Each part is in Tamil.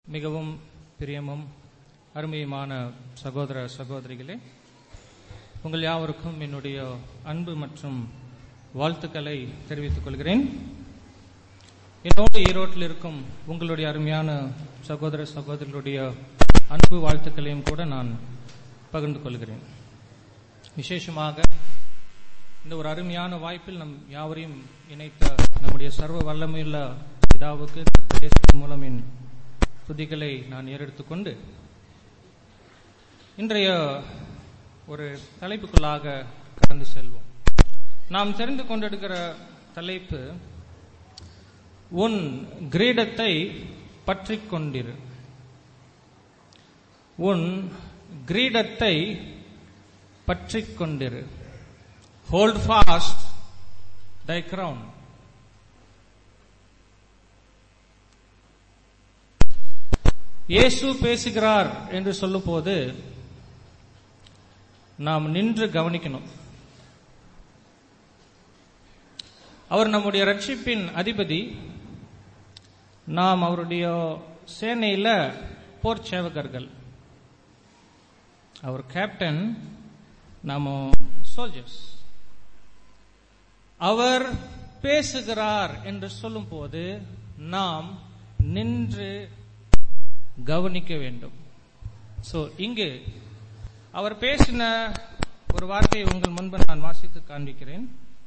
மிகவும் பிரியமும் அருமையுமான சகோதர சகோதரிகளே உங்கள் யாவருக்கும் என்னுடைய அன்பு மற்றும் வாழ்த்துக்களை தெரிவித்துக் கொள்கிறேன் என்னோடு ஈரோட்டில் இருக்கும் உங்களுடைய அருமையான சகோதர சகோதரிகளுடைய அன்பு வாழ்த்துக்களையும் கூட நான் பகிர்ந்து கொள்கிறேன் விசேஷமாக இந்த ஒரு அருமையான வாய்ப்பில் நம் யாவரையும் இணைத்த நம்முடைய சர்வ வல்லமையுள்ள பிதாவுக்கு இயேசுவின் மூலம் என் துதிகளை நான் ஏறெடுத்துக் கொண்டு இன்றைய ஒரு தலைப்புக்குள்ளாக கடந்து செல்வோம் நாம் தெரிந்து கொண்டிருக்கிற தலைப்பு உன் கிரீடத்தை பற்றிக் கொண்டிரு உன் கிரீடத்தை பற்றிக் கொண்டிரு ஹோல்ட் ஃபாஸ்ட் தை கிரவுன் இயேசு பேசுகிறார் என்று சொல்லும்போது நாம் நின்று கவனிக்கணும் அவர் நம்முடைய ரட்சிப்பின் அதிபதி நாம் அவருடைய சேனையில போர் சேவகர்கள் அவர் கேப்டன் நாம சோல்ஜர்ஸ் அவர் பேசுகிறார் என்று சொல்லும்போது நாம் நின்று கவனிக்க வேண்டும் சோ இங்கு அவர் பேசின ஒரு வார்த்தையை உங்கள் முன்பு நான் வாசித்து காண்பிக்கிறேன்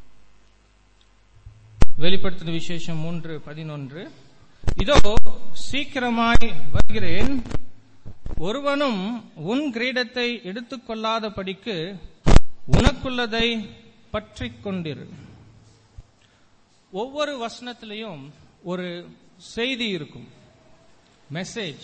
வெளிப்படுத்தின விசேஷம் மூன்று பதினொன்று இதோ சீக்கிரமாய் வருகிறேன் ஒருவனும் உன் கிரீடத்தை எடுத்துக் கொள்ளாதபடிக்கு உனக்குள்ளதை பற்றிக் கொண்டிரு ஒவ்வொரு வசனத்திலையும் ஒரு செய்தி இருக்கும் மெசேஜ்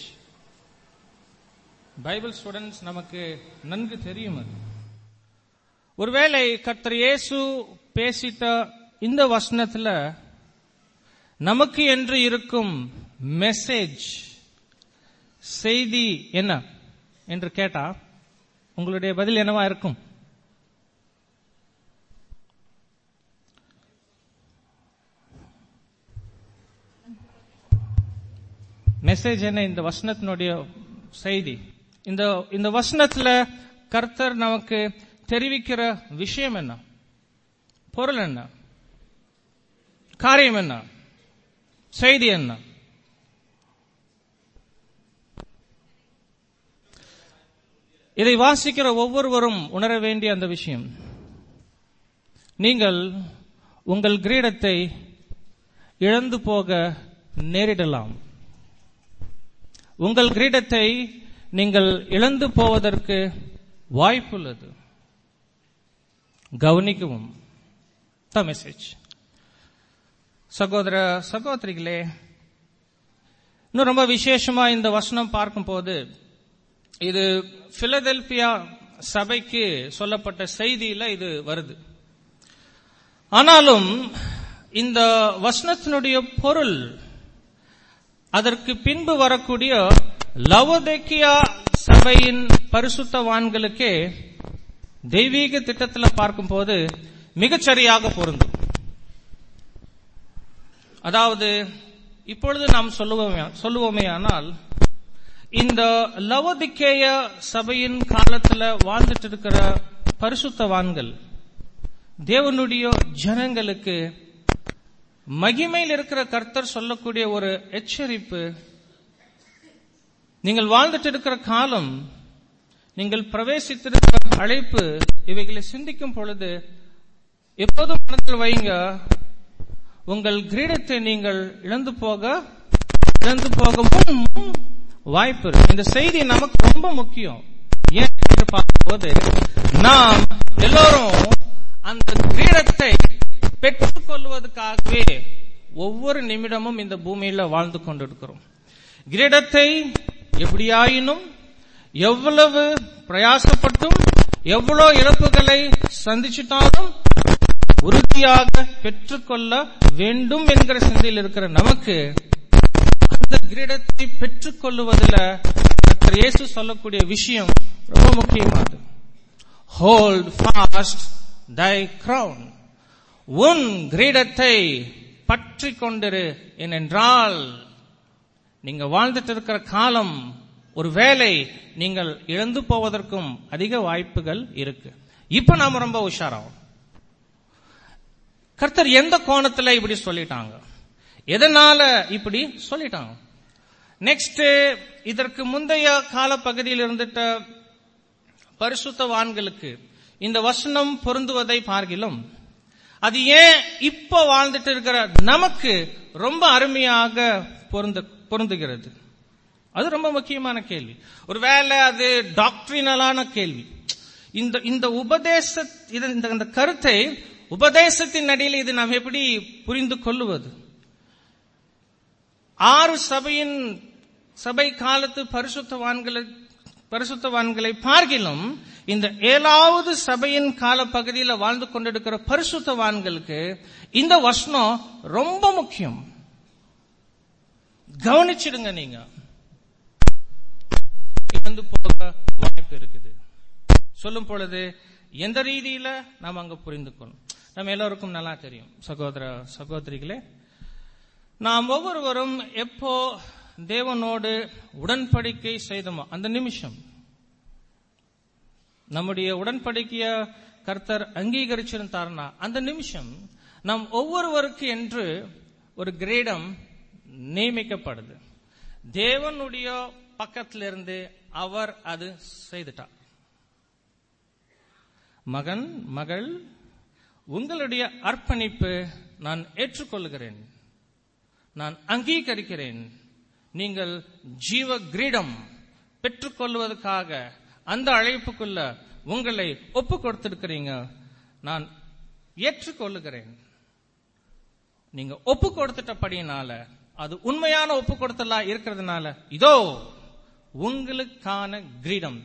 பைபிள் ஸ்டூடெண்ட்ஸ் நமக்கு நன்கு தெரியும் அது ஒருவேளை கர்த்தர் இயேசு பேசிட்ட இந்த வசனத்துல நமக்கு என்று இருக்கும் மெசேஜ் செய்தி என்ன என்று கேட்டா உங்களுடைய பதில் என்னவா இருக்கும் மெசேஜ் என்ன இந்த வசனத்தினுடைய செய்தி இந்த இந்த வசனத்துல கர்த்தர் நமக்கு தெரிவிக்கிற விஷயம் என்ன பொருள் என்ன காரியம் என்ன செய்தி என்ன இதை வாசிக்கிற ஒவ்வொருவரும் உணர வேண்டிய அந்த விஷயம் நீங்கள் உங்கள் கிரீடத்தை இழந்து போக நேரிடலாம் உங்கள் கிரீடத்தை நீங்கள் இழந்து போவதற்கு வாய்ப்புள்ளது கவனிக்கவும் த மெசேஜ் சகோதர சகோதரிகளே இன்னும் ரொம்ப விசேஷமா இந்த வசனம் பார்க்கும்போது இது பிலதெல்பியா சபைக்கு சொல்லப்பட்ட செய்தியில இது வருது ஆனாலும் இந்த வசனத்தினுடைய பொருள் அதற்கு பின்பு வரக்கூடிய லவோதேக்கியா சபையின் பரிசுத்தவான்களுக்கே தெய்வீக திட்டத்தில் பார்க்கும்போது மிகச்சரியாக பொருந்தும் அதாவது இப்பொழுது நாம் சொல்லுவோமே சொல்லுவோமே ஆனால் இந்த லவோதிக்கேய சபையின் காலத்துல வாழ்ந்துட்டு இருக்கிற பரிசுத்தவான்கள் தேவனுடைய ஜனங்களுக்கு மகிமையில் இருக்கிற கர்த்தர் சொல்லக்கூடிய ஒரு எச்சரிப்பு நீங்கள் வாழ்ந்துட்டு இருக்கிற காலம் நீங்கள் பிரவேசித்திருக்கிற அழைப்பு இவைகளை சிந்திக்கும் பொழுது எப்போதும் மனத்தில் வைங்க உங்கள் கிரீடத்தை நீங்கள் இழந்து போக இழந்து போகவும் வாய்ப்பு இருக்கு இந்த செய்தி நமக்கு ரொம்ப முக்கியம் ஏன் என்று பார்க்கும்போது நாம் எல்லோரும் அந்த கிரீடத்தை பெற்றுக் கொள்வதற்காகவே ஒவ்வொரு நிமிடமும் இந்த பூமியில வாழ்ந்து கொண்டிருக்கிறோம் கிரீடத்தை எப்படியாயினும் எவ்வளவு பிரயாசப்பட்டும் எவ்வளவு இழப்புகளை சந்திச்சிட்டாலும் உறுதியாக பெற்றுக்கொள்ள வேண்டும் என்கிற சிந்தையில் இருக்கிற நமக்கு அந்த கிரீடத்தை பெற்றுக் கொள்ளுவதில் இயேசு சொல்லக்கூடிய விஷயம் ரொம்ப முக்கியமானது ஹோல்ட் ஃபாஸ்ட் தை கிரவுன் உன் கிரீடத்தை பற்றி கொண்டிரு ஏனென்றால் நீங்க வாழ்ந்துட்டு இருக்கிற காலம் ஒரு வேலை நீங்கள் இழந்து போவதற்கும் அதிக வாய்ப்புகள் இருக்கு இப்ப நாம ரொம்ப உஷாராகும் கர்த்தர் எந்த கோணத்துல இப்படி சொல்லிட்டாங்க எதனால இப்படி சொல்லிட்டாங்க நெக்ஸ்ட் இதற்கு முந்தைய கால பகுதியில் இருந்துட்ட பரிசுத்தவான்களுக்கு இந்த வசனம் பொருந்துவதை பார்க்கிலும் அது ஏன் இப்ப வாழ்ந்துட்டு இருக்கிற நமக்கு ரொம்ப அருமையாக பொருந்த பொருந்துகிறது அது ரொம்ப முக்கியமான கேள்வி ஒருவேளை அது டாக்டரினலான கேள்வி இந்த இந்த உபதேச இது- இந்த இந்த கருத்தை உபதேசத்தின் அடியில் இது நாம் எப்படி புரிந்து கொள்ளுவது ஆறு சபையின் சபை காலத்து பரிசுத்தவான்களை பரிசுத்தவான்களை பார்க்கிலும் இந்த ஏழாவது சபையின் கால பகுதியில் வாழ்ந்து கொண்டிருக்கிற பரிசுத்தவான்களுக்கு இந்த வசனம் ரொம்ப முக்கியம் கவனிச்சிடுங்க நீங்க இழந்து போக வாய்ப்பு இருக்குது சொல்லும் பொழுது எந்த ரீதியில நாம் அங்க புரிந்து கொள்ளணும் நம்ம எல்லோருக்கும் நல்லா தெரியும் சகோதர சகோதரிகளே நாம் ஒவ்வொருவரும் எப்போ தேவனோடு உடன்படிக்கை செய்தோமோ அந்த நிமிஷம் நம்முடைய உடன்படிக்கைய கர்த்தர் அங்கீகரிச்சிருந்தார்னா அந்த நிமிஷம் நாம் ஒவ்வொருவருக்கு என்று ஒரு கிரீடம் நியமிக்கப்படுது தேவனுடைய பக்கத்திலிருந்து அவர் அது செய்துட்டார் மகன் மகள் உங்களுடைய அர்ப்பணிப்பு நான் ஏற்றுக்கொள்கிறேன் நான் அங்கீகரிக்கிறேன் நீங்கள் ஜீவ கிரீடம் பெற்றுக்கொள்வதற்காக அந்த அழைப்புக்குள்ள உங்களை ஒப்பு கொடுத்திருக்கிறீங்க நான் ஏற்றுக்கொள்ளுகிறேன் நீங்க ஒப்பு கொடுத்துட்டபடினால அது உண்மையான ஒப்பு கொடுத்தலா இருக்கிறதுனால இதோ உங்களுக்கான கிரீடம்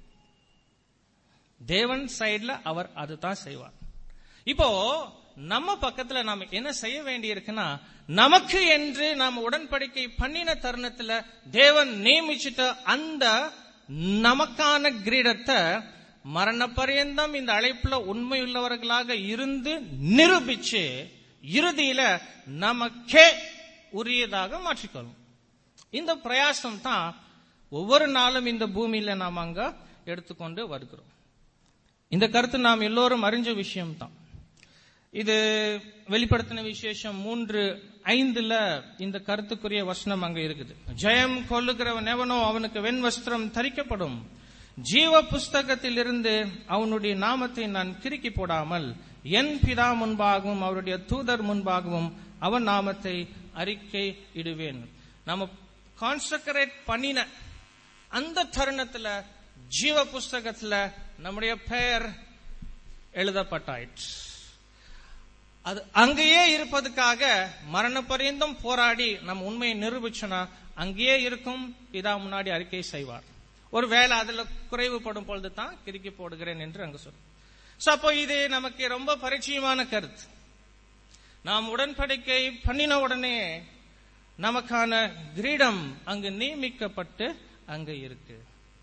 தேவன் சைடுல அவர் அதுதான் செய்வார் இப்போ நம்ம பக்கத்துல நாம என்ன செய்ய வேண்டி இருக்குன்னா நமக்கு என்று நாம் உடன்படிக்கை பண்ணின தருணத்துல தேவன் நியமிச்சிட்ட அந்த நமக்கான கிரீடத்தை மரண பரியந்தம் இந்த அழைப்புல உண்மையுள்ளவர்களாக இருந்து நிரூபிச்சு இறுதியில நமக்கே உரியதாக மாற்றிக்கொள்ளும் இந்த பிரயாசம் தான் ஒவ்வொரு நாளும் இந்த பூமியில நாம் அங்க எடுத்துக்கொண்டு வருகிறோம் இந்த கருத்து நாம் எல்லோரும் அறிஞ்ச விஷயம்தான் இது வெளிப்படுத்தின விசேஷம் மூன்று ஐந்துல இந்த கருத்துக்குரிய வசனம் அங்க இருக்குது ஜெயம் கொள்ளுகிறவன் எவனோ அவனுக்கு வெண் வஸ்திரம் தரிக்கப்படும் ஜீவ புஸ்தகத்தில் இருந்து அவனுடைய நாமத்தை நான் கிறுக்கி போடாமல் என் பிதா முன்பாகவும் அவருடைய தூதர் முன்பாகவும் அவன் நாமத்தை அறிக்கை இடுவேன் நம்ம கான்சக்ரேட் பண்ணின அந்த தருணத்துல ஜீவ புஸ்தகத்துல நம்முடைய பெயர் எழுதப்பட்டாயிற்று அது அங்கேயே இருப்பதுக்காக மரண பரியந்தம் போராடி நம்ம உண்மையை நிரூபிச்சோன்னா அங்கேயே இருக்கும் பிதா முன்னாடி அறிக்கை செய்வார் ஒருவேளை அதுல குறைவுபடும் பொழுது தான் கிறுக்கி போடுகிறேன் என்று அங்கு சொல்லும் சோ அப்போ இது நமக்கு ரொம்ப பரிச்சயமான கருத்து நாம் உடன்படிக்கை பண்ணின உடனே நமக்கான கிரீடம் அங்கு நியமிக்கப்பட்டு அங்க இருக்கு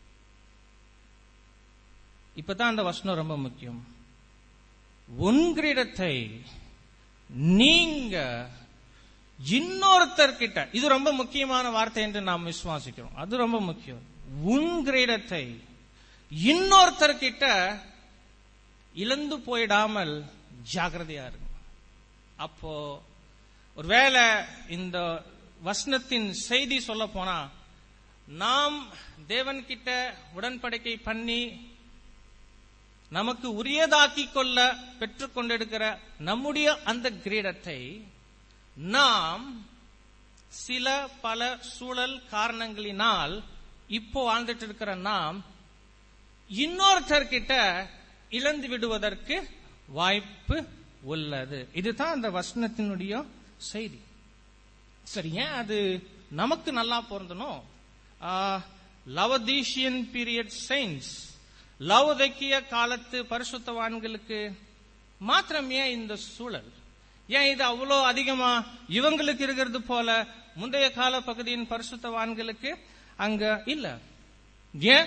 இப்பதான் அந்த வசனம் ரொம்ப முக்கியம் உன் கிரீடத்தை நீங்க இன்னொருத்தர்கிட்ட இது ரொம்ப முக்கியமான வார்த்தை என்று நாம் விசுவாசிக்கிறோம் அது ரொம்ப முக்கியம் உன் கிரீடத்தை இன்னொருத்தர்கிட்ட இழந்து போயிடாமல் ஜாகிரதையா இருக்கும் அப்போ ஒருவேளை இந்த வசனத்தின் செய்தி சொல்ல போனா நாம் தேவன்கிட்ட உடன்படிக்கை பண்ணி நமக்கு உரியதாக்கி கொள்ள பெற்றுக்கொண்டிருக்கிற நம்முடைய அந்த கிரீடத்தை நாம் சில பல சூழல் காரணங்களினால் இப்போ வாழ்ந்துட்டு இருக்கிற நாம் இன்னொருத்தர்கிட்ட இழந்து விடுவதற்கு வாய்ப்பு உள்ளது இதுதான் அந்த வசனத்தினுடைய செய்தி சரி ஏன் அது நமக்கு நல்லா பொருந்தணும் லவதீஷியன் பீரியட் சயின்ஸ் லவதக்கிய காலத்து பரிசுத்தவான்களுக்கு மாத்திரம் ஏன் இந்த சூழல் ஏன் இது அவ்வளோ அதிகமா இவங்களுக்கு இருக்கிறது போல முந்தைய கால பகுதியின் பரிசுத்தவான்களுக்கு அங்க இல்ல ஏன்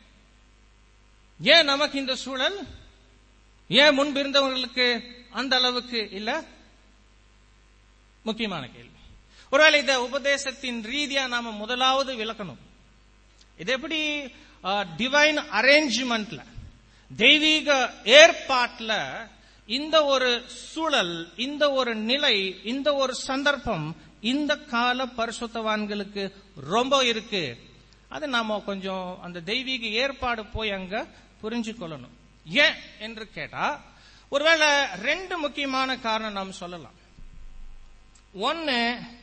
ஏன் நமக்கு இந்த சூழல் ஏன் முன்பு இருந்தவர்களுக்கு அந்த அளவுக்கு இல்ல முக்கியமான கேள்வி ஒருவேளை இந்த உபதேசத்தின் ரீதியா நாம முதலாவது விளக்கணும் இது எப்படி டிவைன் அரேஞ்ச்மெண்ட்ல தெய்வீக ஏற்பாட்டுல இந்த ஒரு சூழல் இந்த ஒரு நிலை இந்த ஒரு சந்தர்ப்பம் இந்த கால பரிசுத்தவான்களுக்கு ரொம்ப இருக்கு அது நாம கொஞ்சம் அந்த தெய்வீக ஏற்பாடு போய் அங்க புரிஞ்சு கொள்ளணும் ஏன் என்று கேட்டா ஒருவேளை ரெண்டு முக்கியமான காரணம் நாம் சொல்லலாம் ஒன்னு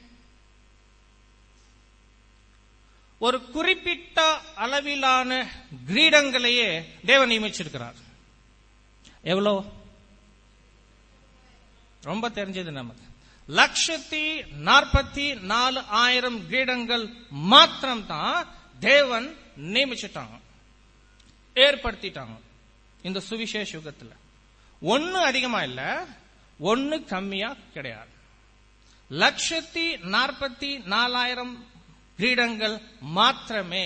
ஒரு குறிப்பிட்ட அளவிலான கிரீடங்களையே தேவன் நியமிச்சிருக்கிறார் எவ்வளோ ரொம்ப தெரிஞ்சது நமக்கு லட்சத்தி நாற்பத்தி நாலு ஆயிரம் கிரீடங்கள் மாத்திரம் தான் தேவன் நியமிச்சிட்டாங்க ஏற்படுத்திட்டாங்க இந்த சுவிசேஷ யுகத்துல ஒன்னு அதிகமா இல்ல ஒன்னு கம்மியா கிடையாது லட்சத்தி நாற்பத்தி நாலாயிரம் கிரீடங்கள் மாத்திரமே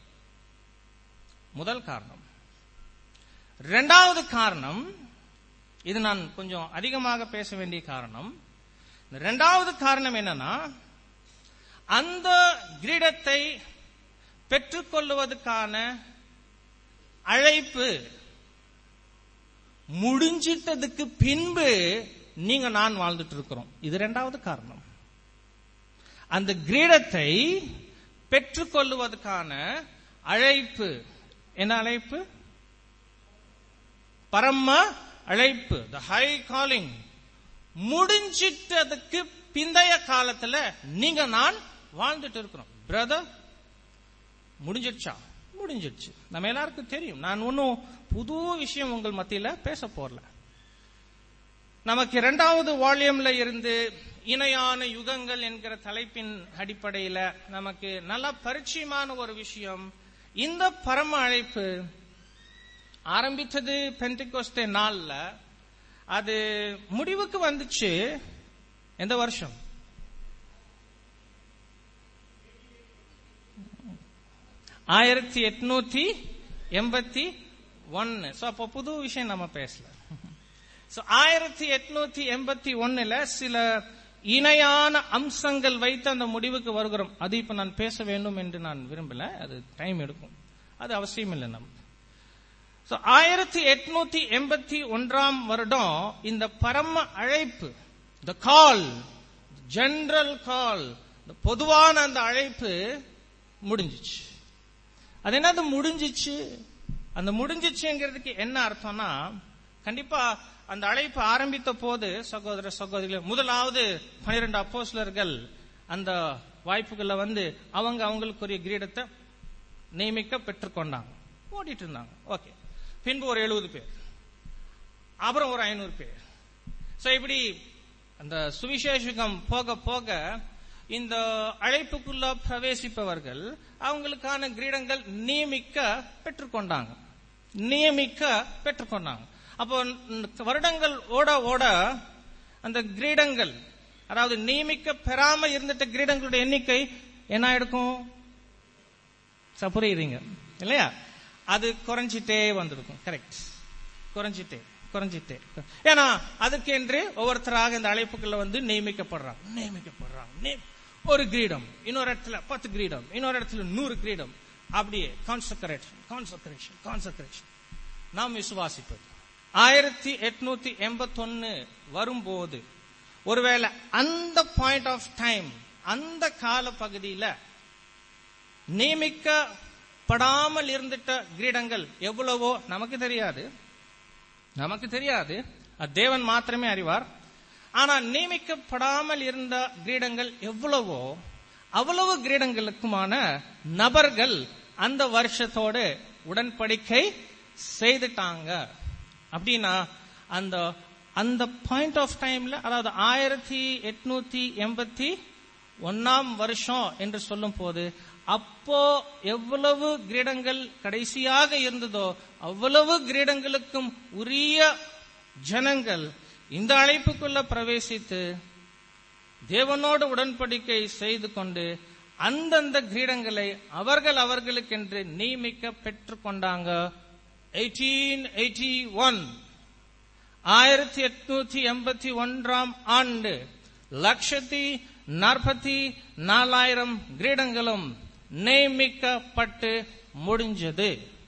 முதல் காரணம் இரண்டாவது காரணம் இது நான் கொஞ்சம் அதிகமாக பேச வேண்டிய காரணம் இரண்டாவது காரணம் என்னன்னா அந்த கிரீடத்தை பெற்றுக்கொள்வதற்கான அழைப்பு முடிஞ்சிட்டதுக்கு பின்பு நீங்க நான் வாழ்ந்துட்டு இருக்கிறோம் இது இரண்டாவது காரணம் அந்த கிரீடத்தை பெற்றுக்கொள்வதற்கான அழைப்பு என்ன அழைப்பு பரம அழைப்பு த ஹை காலிங் முடிஞ்சிட்டதுக்கு பிந்தைய காலத்துல நீங்க நான் வாழ்ந்துட்டு இருக்கிறோம் பிரதர் முடிஞ்சிடுச்சா முடிஞ்சிடுச்சு நம்ம எல்லாருக்கும் தெரியும் நான் ஒன்னும் புது விஷயம் உங்கள் மத்தியில பேச போறல நமக்கு இரண்டாவது வால்யூம்ல இருந்து இணையான யுகங்கள் என்கிற தலைப்பின் அடிப்படையில நமக்கு நல்ல பரிச்சயமான ஒரு விஷயம் இந்த பரம அழைப்பு ஆரம்பித்தது பென்டிகோஸ்தே நாள்ல அது முடிவுக்கு வந்துச்சு எந்த வருஷம் ஆயிரத்தி எட்நூத்தி எண்பத்தி ஒன்னு சோ அப்போ புது விஷயம் நம்ம பேசல சோ ஆயிரத்தி எட்நூத்தி எண்பத்தி ஒன்னுல சில இணையான அம்சங்கள் வைத்து அந்த முடிவுக்கு வருகிறோம் அது இப்ப நான் பேச வேண்டும் என்று நான் விரும்பல அது டைம் எடுக்கும் அது அவசியம் இல்லை நமக்கு சோ ஆயிரத்தி எட்நூத்தி எண்பத்தி ஒன்றாம் வருடம் இந்த பரம அழைப்பு த கால் ஜெனரல் கால் பொதுவான அந்த அழைப்பு முடிஞ்சிச்சு அது என்னது முடிஞ்சிச்சு அந்த முடிஞ்சிச்சுங்கிறதுக்கு என்ன அர்த்தம்னா கண்டிப்பா அந்த அழைப்பு ஆரம்பித்த போது சகோதர சகோதரிகள் முதலாவது பனிரெண்டு அப்போஸ்லர்கள் அந்த வாய்ப்புகள்ல வந்து அவங்க அவங்களுக்குரிய கிரீடத்தை நியமிக்க பெற்றுக்கொண்டாங்க ஓடிட்டு இருந்தாங்க ஓகே பின்பு ஒரு எழுபது பேர் அப்புறம் ஒரு ஐநூறு பேர் சோ இப்படி அந்த சுவிசேஷகம் போக போக இந்த அழைப்புக்குள்ள பிரவேசிப்பவர்கள் அவங்களுக்கான கிரீடங்கள் நியமிக்க பெற்றுக்கொண்டாங்க நியமிக்க பெற்றுக்கொண்டாங்க அப்போ வருடங்கள் ஓட ஓட அந்த கிரீடங்கள் அதாவது நியமிக்க பெறாம இருந்துட்ட கிரீடங்களுடைய எண்ணிக்கை என்ன ஆயிருக்கும் புரியுறீங்க இல்லையா அது குறைஞ்சிட்டே வந்திருக்கும் கரெக்ட் குறைஞ்சிட்டே குறைஞ்சிட்டே ஏன்னா அதுக்கென்று ஒவ்வொருத்தராக இந்த அழைப்புக்குள்ள வந்து நியமிக்கப்படுறாங்க நியமிக்கப்படுறாங்க ஒரு கிரீடம் இன்னொரு இடத்துல பத்து கிரீடம் இன்னொரு இடத்துல நூறு கிரீடம் அப்படியே கான்சக்ரேஷன் கான்சக்ரேஷன் கான்சக்ரேஷன் நாம் விசுவாசிப்பது ஆயிரத்தி எட்நூத்தி எண்பத்தி ஒன்னு வரும்போது ஒருவேளை அந்த பாயிண்ட் ஆஃப் டைம் அந்த கால பகுதியில நியமிக்கப்படாமல் இருந்துட்ட கிரீடங்கள் எவ்வளவோ நமக்கு தெரியாது நமக்கு தெரியாது தேவன் மாத்திரமே அறிவார் ஆனா நியமிக்கப்படாமல் இருந்த கிரீடங்கள் எவ்வளவோ அவ்வளவு கிரீடங்களுக்குமான நபர்கள் அந்த வருஷத்தோடு உடன்படிக்கை செய்துட்டாங்க அப்படின்னா அந்த அந்த பாயிண்ட் ஆஃப் டைம்ல அதாவது ஆயிரத்தி எட்நூத்தி எண்பத்தி ஒன்னாம் வருஷம் என்று சொல்லும் போது அப்போ எவ்வளவு கிரீடங்கள் கடைசியாக இருந்ததோ அவ்வளவு கிரீடங்களுக்கும் உரிய ஜனங்கள் இந்த அழைப்புக்குள்ள பிரவேசித்து தேவனோடு உடன்படிக்கை செய்து கொண்டு அந்தந்த கிரீடங்களை அவர்கள் அவர்களுக்கென்று நியமிக்க பெற்றுக் கொண்டாங்க எயிட்டீன் எயிட்டி ஒன் ஆயிரத்தி எட்நூத்தி எண்பத்தி ஒன்றாம் ஆண்டு லட்சத்தி நாற்பத்தி நாலாயிரம் கிரீடங்களும் நியமிக்கப்பட்டு முடிஞ்சது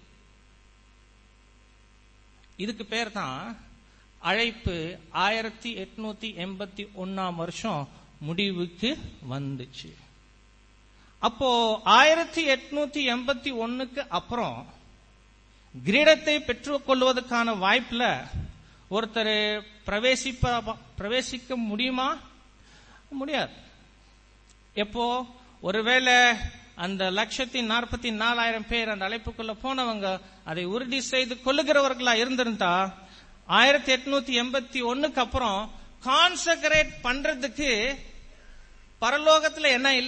இதுக்கு பேர் தான் அழைப்பு ஆயிரத்தி எட்நூத்தி எண்பத்தி ஒன்னாம் வருஷம் முடிவுக்கு வந்துச்சு அப்போ ஆயிரத்தி எட்நூத்தி எண்பத்தி ஒன்னுக்கு அப்புறம் கிரீடத்தை பெற்றுக்கொள்வதற்கான வாய்ப்புல ஒருத்தர் பிரவேசிப்ப பிரவேசிக்க முடியுமா முடியாது எப்போ ஒருவேளை அந்த லட்சத்தி நாற்பத்தி நாலாயிரம் பேர் அந்த அழைப்புக்குள்ள போனவங்க அதை உறுதி செய்து கொள்ளுகிறவர்களா இருந்திருந்தா ஆயிரத்தி எட்நூத்தி எண்பத்தி ஒண்ணுக்கு அப்புறம் கான்சக்ரேட் பண்றதுக்கு பரலோகத்துல என்ன இல்ல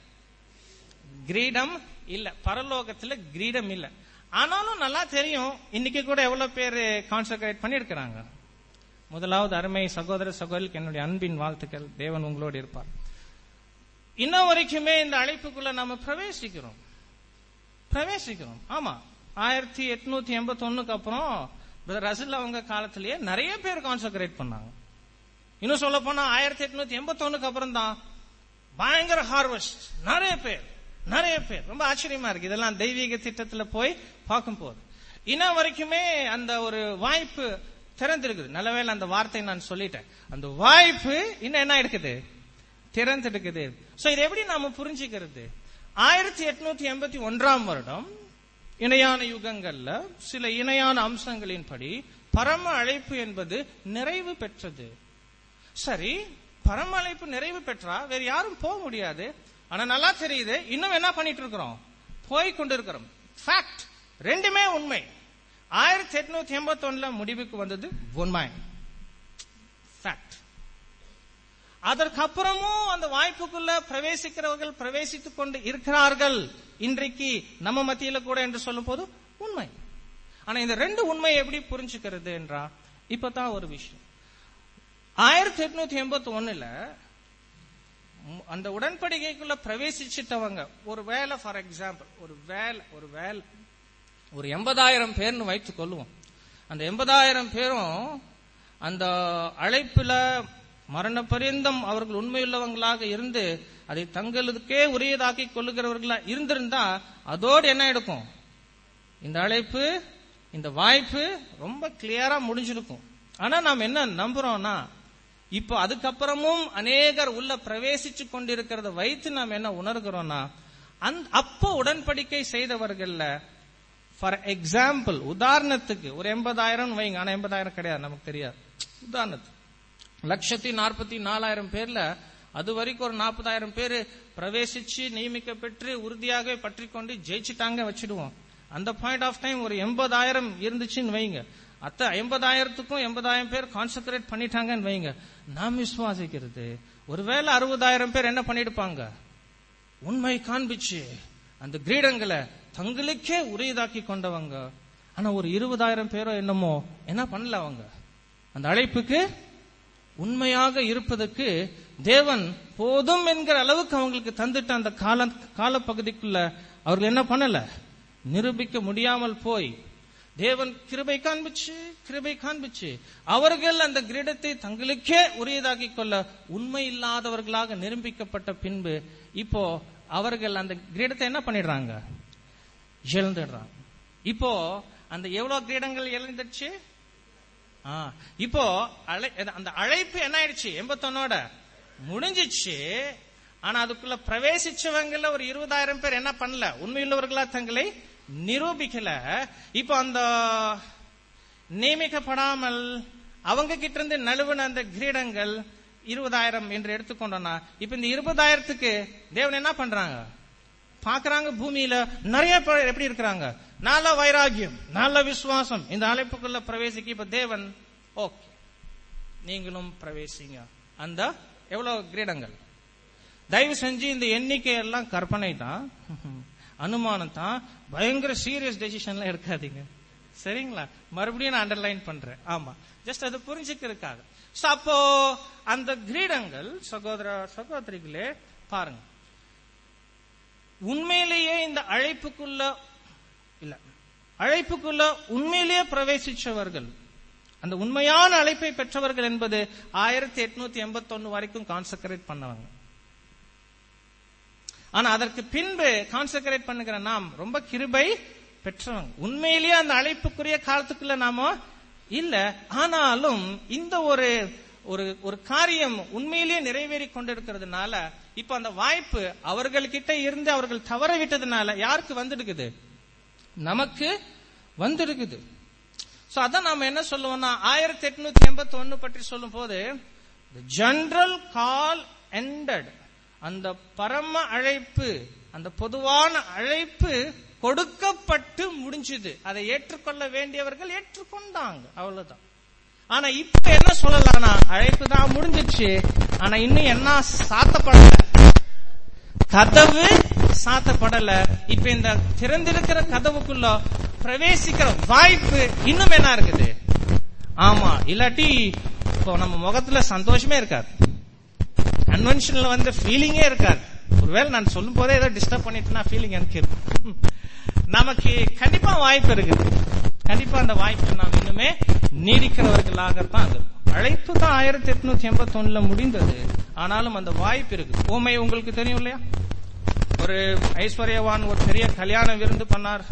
கிரீடம் இல்ல பரலோகத்துல கிரீடம் இல்ல ஆனாலும் நல்லா தெரியும் இன்னைக்கு கூட எவ்வளவு பேர் கான்சக்ரேட் பண்ணிருக்கிறாங்க முதலாவது அருமை சகோதர சகோதரிக்கு என்னுடைய அன்பின் வாழ்த்துக்கள் தேவன் உங்களோடு இருப்பார் இன்ன வரைக்குமே இந்த அழைப்புக்குள்ள நம்ம பிரவேசிக்கிறோம் பிரவேசிக்கிறோம் ஆமா ஆயிரத்தி எட்நூத்தி எண்பத்தி ஒண்ணுக்கு அப்புறம் பிரதர் ரசில் அவங்க காலத்திலேயே நிறைய பேர் கான்சக்ரேட் பண்ணாங்க இன்னும் சொல்ல போனா ஆயிரத்தி எட்நூத்தி எண்பத்தி ஒண்ணுக்கு அப்புறம் தான் பயங்கர ஹார்வெஸ்ட் நிறைய பேர் நிறைய பேர் ரொம்ப ஆச்சரியமா இருக்கு இதெல்லாம் தெய்வீக திட்டத்துல போய் பார்க்கும் போது இன்ன வரைக்குமே அந்த ஒரு வாய்ப்பு திறந்திருக்குது நல்லவேளை அந்த வார்த்தை நான் சொல்லிட்டேன் அந்த வாய்ப்பு இன்னும் என்ன இருக்குது திறந்திருக்குது சோ இதை எப்படி நாம புரிஞ்சுக்கிறது ஆயிரத்தி எட்நூத்தி எண்பத்தி ஒன்றாம் வருடம் இணையான யுகங்கள்ல சில இணையான அம்சங்களின்படி பரம அழைப்பு என்பது நிறைவு பெற்றது சரி பரம அழைப்பு நிறைவு பெற்றா வேற யாரும் போக முடியாது ஆனா நல்லா தெரியுது இன்னும் என்ன பண்ணிட்டு இருக்கிறோம் போய் கொண்டிருக்கிறோம் ஃபேக்ட் ரெண்டுமே உண்மை ஆயிரத்தி எட்நூத்தி எண்பத்தி ஒண்ணுல முடிவுக்கு வந்தது உண்மை ஃபேக்ட் அதற்கப்புறமும் அந்த வாய்ப்புக்குள்ள பிரவேசிக்கிறவர்கள் பிரவேசித்துக் கொண்டு இருக்கிறார்கள் இன்றைக்கு நம்ம மத்தியில கூட என்று சொல்லும் போது உண்மை ஆனா இந்த ரெண்டு உண்மையை எப்படி புரிஞ்சுக்கிறது என்றா இப்பதான் ஒரு விஷயம் ஆயிரத்தி எட்நூத்தி எண்பத்தி ஒண்ணுல அந்த உடன்படிக்கைக்குள்ள பிரவேசிச்சிட்டவங்க ஒரு வேலை ஃபார் எக்ஸாம்பிள் ஒரு வேலை ஒரு வேலை ஒரு எண்பதாயிரம் பேர்னு வைத்துக் கொள்ளுவோம் அந்த எண்பதாயிரம் பேரும் அந்த அழைப்புல மரண பரியந்தம் அவர்கள் உண்மையுள்ளவங்களாக இருந்து அதை தங்களுக்கே உரியதாக்கி கொள்ளுகிறவர்களா இருந்திருந்தா அதோடு என்ன எடுக்கும் இந்த அழைப்பு இந்த வாய்ப்பு ரொம்ப கிளியரா முடிஞ்சிருக்கும் ஆனா நாம் என்ன நம்புறோம்னா இப்போ அதுக்கப்புறமும் அநேகர் உள்ள பிரவேசிச்சு கொண்டிருக்கிறத வைத்து நாம் என்ன உணர்கிறோம்னா அந்த அப்போ உடன்படிக்கை செய்தவர்கள்ல ஃபார் எக்ஸாம்பிள் உதாரணத்துக்கு ஒரு எண்பதாயிரம் வைங்க ஆனா எண்பதாயிரம் கிடையாது நமக்கு தெரியாது உதாரணத்துக்கு லட்சத்தி நாற்பத்தி நாலாயிரம் பேர்ல அது வரைக்கும் ஒரு நாற்பதாயிரம் பேர் பிரவேசிச்சு நியமிக்க பெற்று உறுதியாக பற்றி கொண்டு ஜெயிச்சுட்டாங்க வச்சிடுவோம் அந்த பாயிண்ட் ஆஃப் டைம் ஒரு எண்பதாயிரம் இருந்துச்சுன்னு வைங்க அத்த எண்பதாயிரத்துக்கும் எண்பதாயிரம் பேர் கான்சென்ட்ரேட் பண்ணிட்டாங்கன்னு வைங்க நாம் விசுவாசிக்கிறது ஒருவேளை அறுபதாயிரம் பேர் என்ன பண்ணிடுப்பாங்க உண்மை காண்பிச்சு அந்த கிரீடங்களை தங்களுக்கே உரியதாக்கி கொண்டவங்க ஆனா ஒரு இருபதாயிரம் பேரோ என்னமோ என்ன பண்ணல அவங்க அந்த அழைப்புக்கு உண்மையாக இருப்பதற்கு தேவன் போதும் என்கிற அளவுக்கு அவங்களுக்கு தந்துட்ட அந்த கால காலப்பகுதிக்குள்ள அவர்கள் என்ன பண்ணல நிரூபிக்க முடியாமல் போய் தேவன் கிருபை காண்பிச்சு கிருபை காண்பிச்சு அவர்கள் அந்த கிரீடத்தை தங்களுக்கே உரியதாக்கி கொள்ள உண்மை இல்லாதவர்களாக நிரூபிக்கப்பட்ட பின்பு இப்போ அவர்கள் அந்த கிரீடத்தை என்ன பண்ணிடுறாங்க இழந்துடுறாங்க இப்போ அந்த எவ்வளவு கிரீடங்கள் இழந்துடுச்சு இப்போ அந்த அழைப்பு என்ன ஆயிடுச்சு எண்பத்தொன்னோட முடிஞ்சிச்சு ஆனா அதுக்குள்ள பிரவேசிச்சவங்கள ஒரு இருபதாயிரம் பேர் என்ன பண்ணல உண்மையுள்ளவர்களா தங்களை நிரூபிக்கல இப்போ அந்த நியமிக்கப்படாமல் அவங்க கிட்ட இருந்து நழுவின அந்த கிரீடங்கள் இருபதாயிரம் என்று எடுத்துக்கொண்டோம்னா இப்ப இந்த இருபதாயிரத்துக்கு தேவன் என்ன பண்றாங்க பாக்குறாங்க பூமியில நிறைய பேர் எப்படி இருக்கிறாங்க நல்ல வைராகியம் நல்ல விசுவாசம் இந்த அழைப்புக்குள்ள பிரவேசிக்க இப்ப தேவன் ஓகே நீங்களும் பிரவேசிங்க அந்த எவ்வளவு கிரீடங்கள் தயவு செஞ்சு இந்த எண்ணிக்கை எல்லாம் கற்பனை தான் அனுமானம் தான் பயங்கர சீரியஸ் டெசிஷன்லாம் எடுக்காதீங்க சரிங்களா மறுபடியும் நான் அண்டர்லைன் பண்றேன் ஆமா ஜஸ்ட் அது புரிஞ்சுக்கிறதுக்காக அப்போ அந்த கிரீடங்கள் சகோதர சகோதரிகளே பாருங்க உண்மையிலேயே இந்த அழைப்புக்குள்ள இல்ல அழைப்புக்குள்ள உண்மையிலேயே பிரவேசிச்சவர்கள் அந்த உண்மையான அழைப்பை பெற்றவர்கள் என்பது ஆயிரத்தி எட்நூத்தி எண்பத்தி ஒன்னு வரைக்கும் கான்சென்ட்ரேட் பண்ணவங்க ஆனா அதற்கு பின்பு கான்சென்ட்ரேட் பண்ணுகிற நாம் ரொம்ப கிருபை பெற்றவங்க உண்மையிலேயே அந்த அழைப்புக்குரிய காலத்துக்குள்ள நாம இல்ல ஆனாலும் இந்த ஒரு ஒரு ஒரு காரியம் உண்மையிலேயே நிறைவேறி கொண்டிருக்கிறதுனால இப்ப அந்த வாய்ப்பு அவர்கள்கிட்ட இருந்து அவர்கள் தவற விட்டதுனால யாருக்கு வந்துடுக்குது நமக்கு வந்திருக்குது சோ அதான் நாம என்ன சொல்லுவோம்னா ஆயிரத்தி எட்நூத்தி எண்பத்தி ஒன்னு பற்றி சொல்லும் போது ஜெனரல் கால் ended அந்த பரம அழைப்பு அந்த பொதுவான அழைப்பு கொடுக்கப்பட்டு முடிஞ்சது அதை ஏற்றுக்கொள்ள வேண்டியவர்கள் ஏற்றுக்கொண்டாங்க அவ்வளவுதான் ஆனா இப்ப என்ன சொல்லலாம்னா அழைப்பு தான் முடிஞ்சிச்சு ஆனா இன்னும் என்ன சாத்தப்படல கதவு சாத்தப்படல இப்ப இந்த திறந்திருக்கிற கதவுக்குள்ள பிரவேசிக்கிற வாய்ப்பு இன்னும் என்ன இருக்குது ஆமா இல்லாட்டி இப்போ நம்ம முகத்துல சந்தோஷமே இருக்காது கன்வென்ஷன்ல வந்து ஃபீலிங்கே இருக்காது ஒருவேளை நான் சொல்லும் போதே ஏதோ டிஸ்டர்ப் பண்ணிட்டுனா ஃபீலிங் எனக்கு இருக்கும் நமக்கு கண்டிப்பா வாய்ப்பு இருக்குது கண்டிப்பா அந்த வாய்ப்பு நாம் இன்னுமே நீடிக்கிறவர்களாகத்தான் இருக்கும் அழைப்பு தான் ஆயிரத்தி எட்நூத்தி எண்பத்தி ஒண்ணுல முடிந்தது ஆனாலும் அந்த வாய்ப்பு இருக்கு ஊமை உங்களுக்கு தெரியும் இல்லையா ஒரு ஐஸ்வர்யவான் ஒரு பெரிய கல்யாண விருந்து பண்ணார்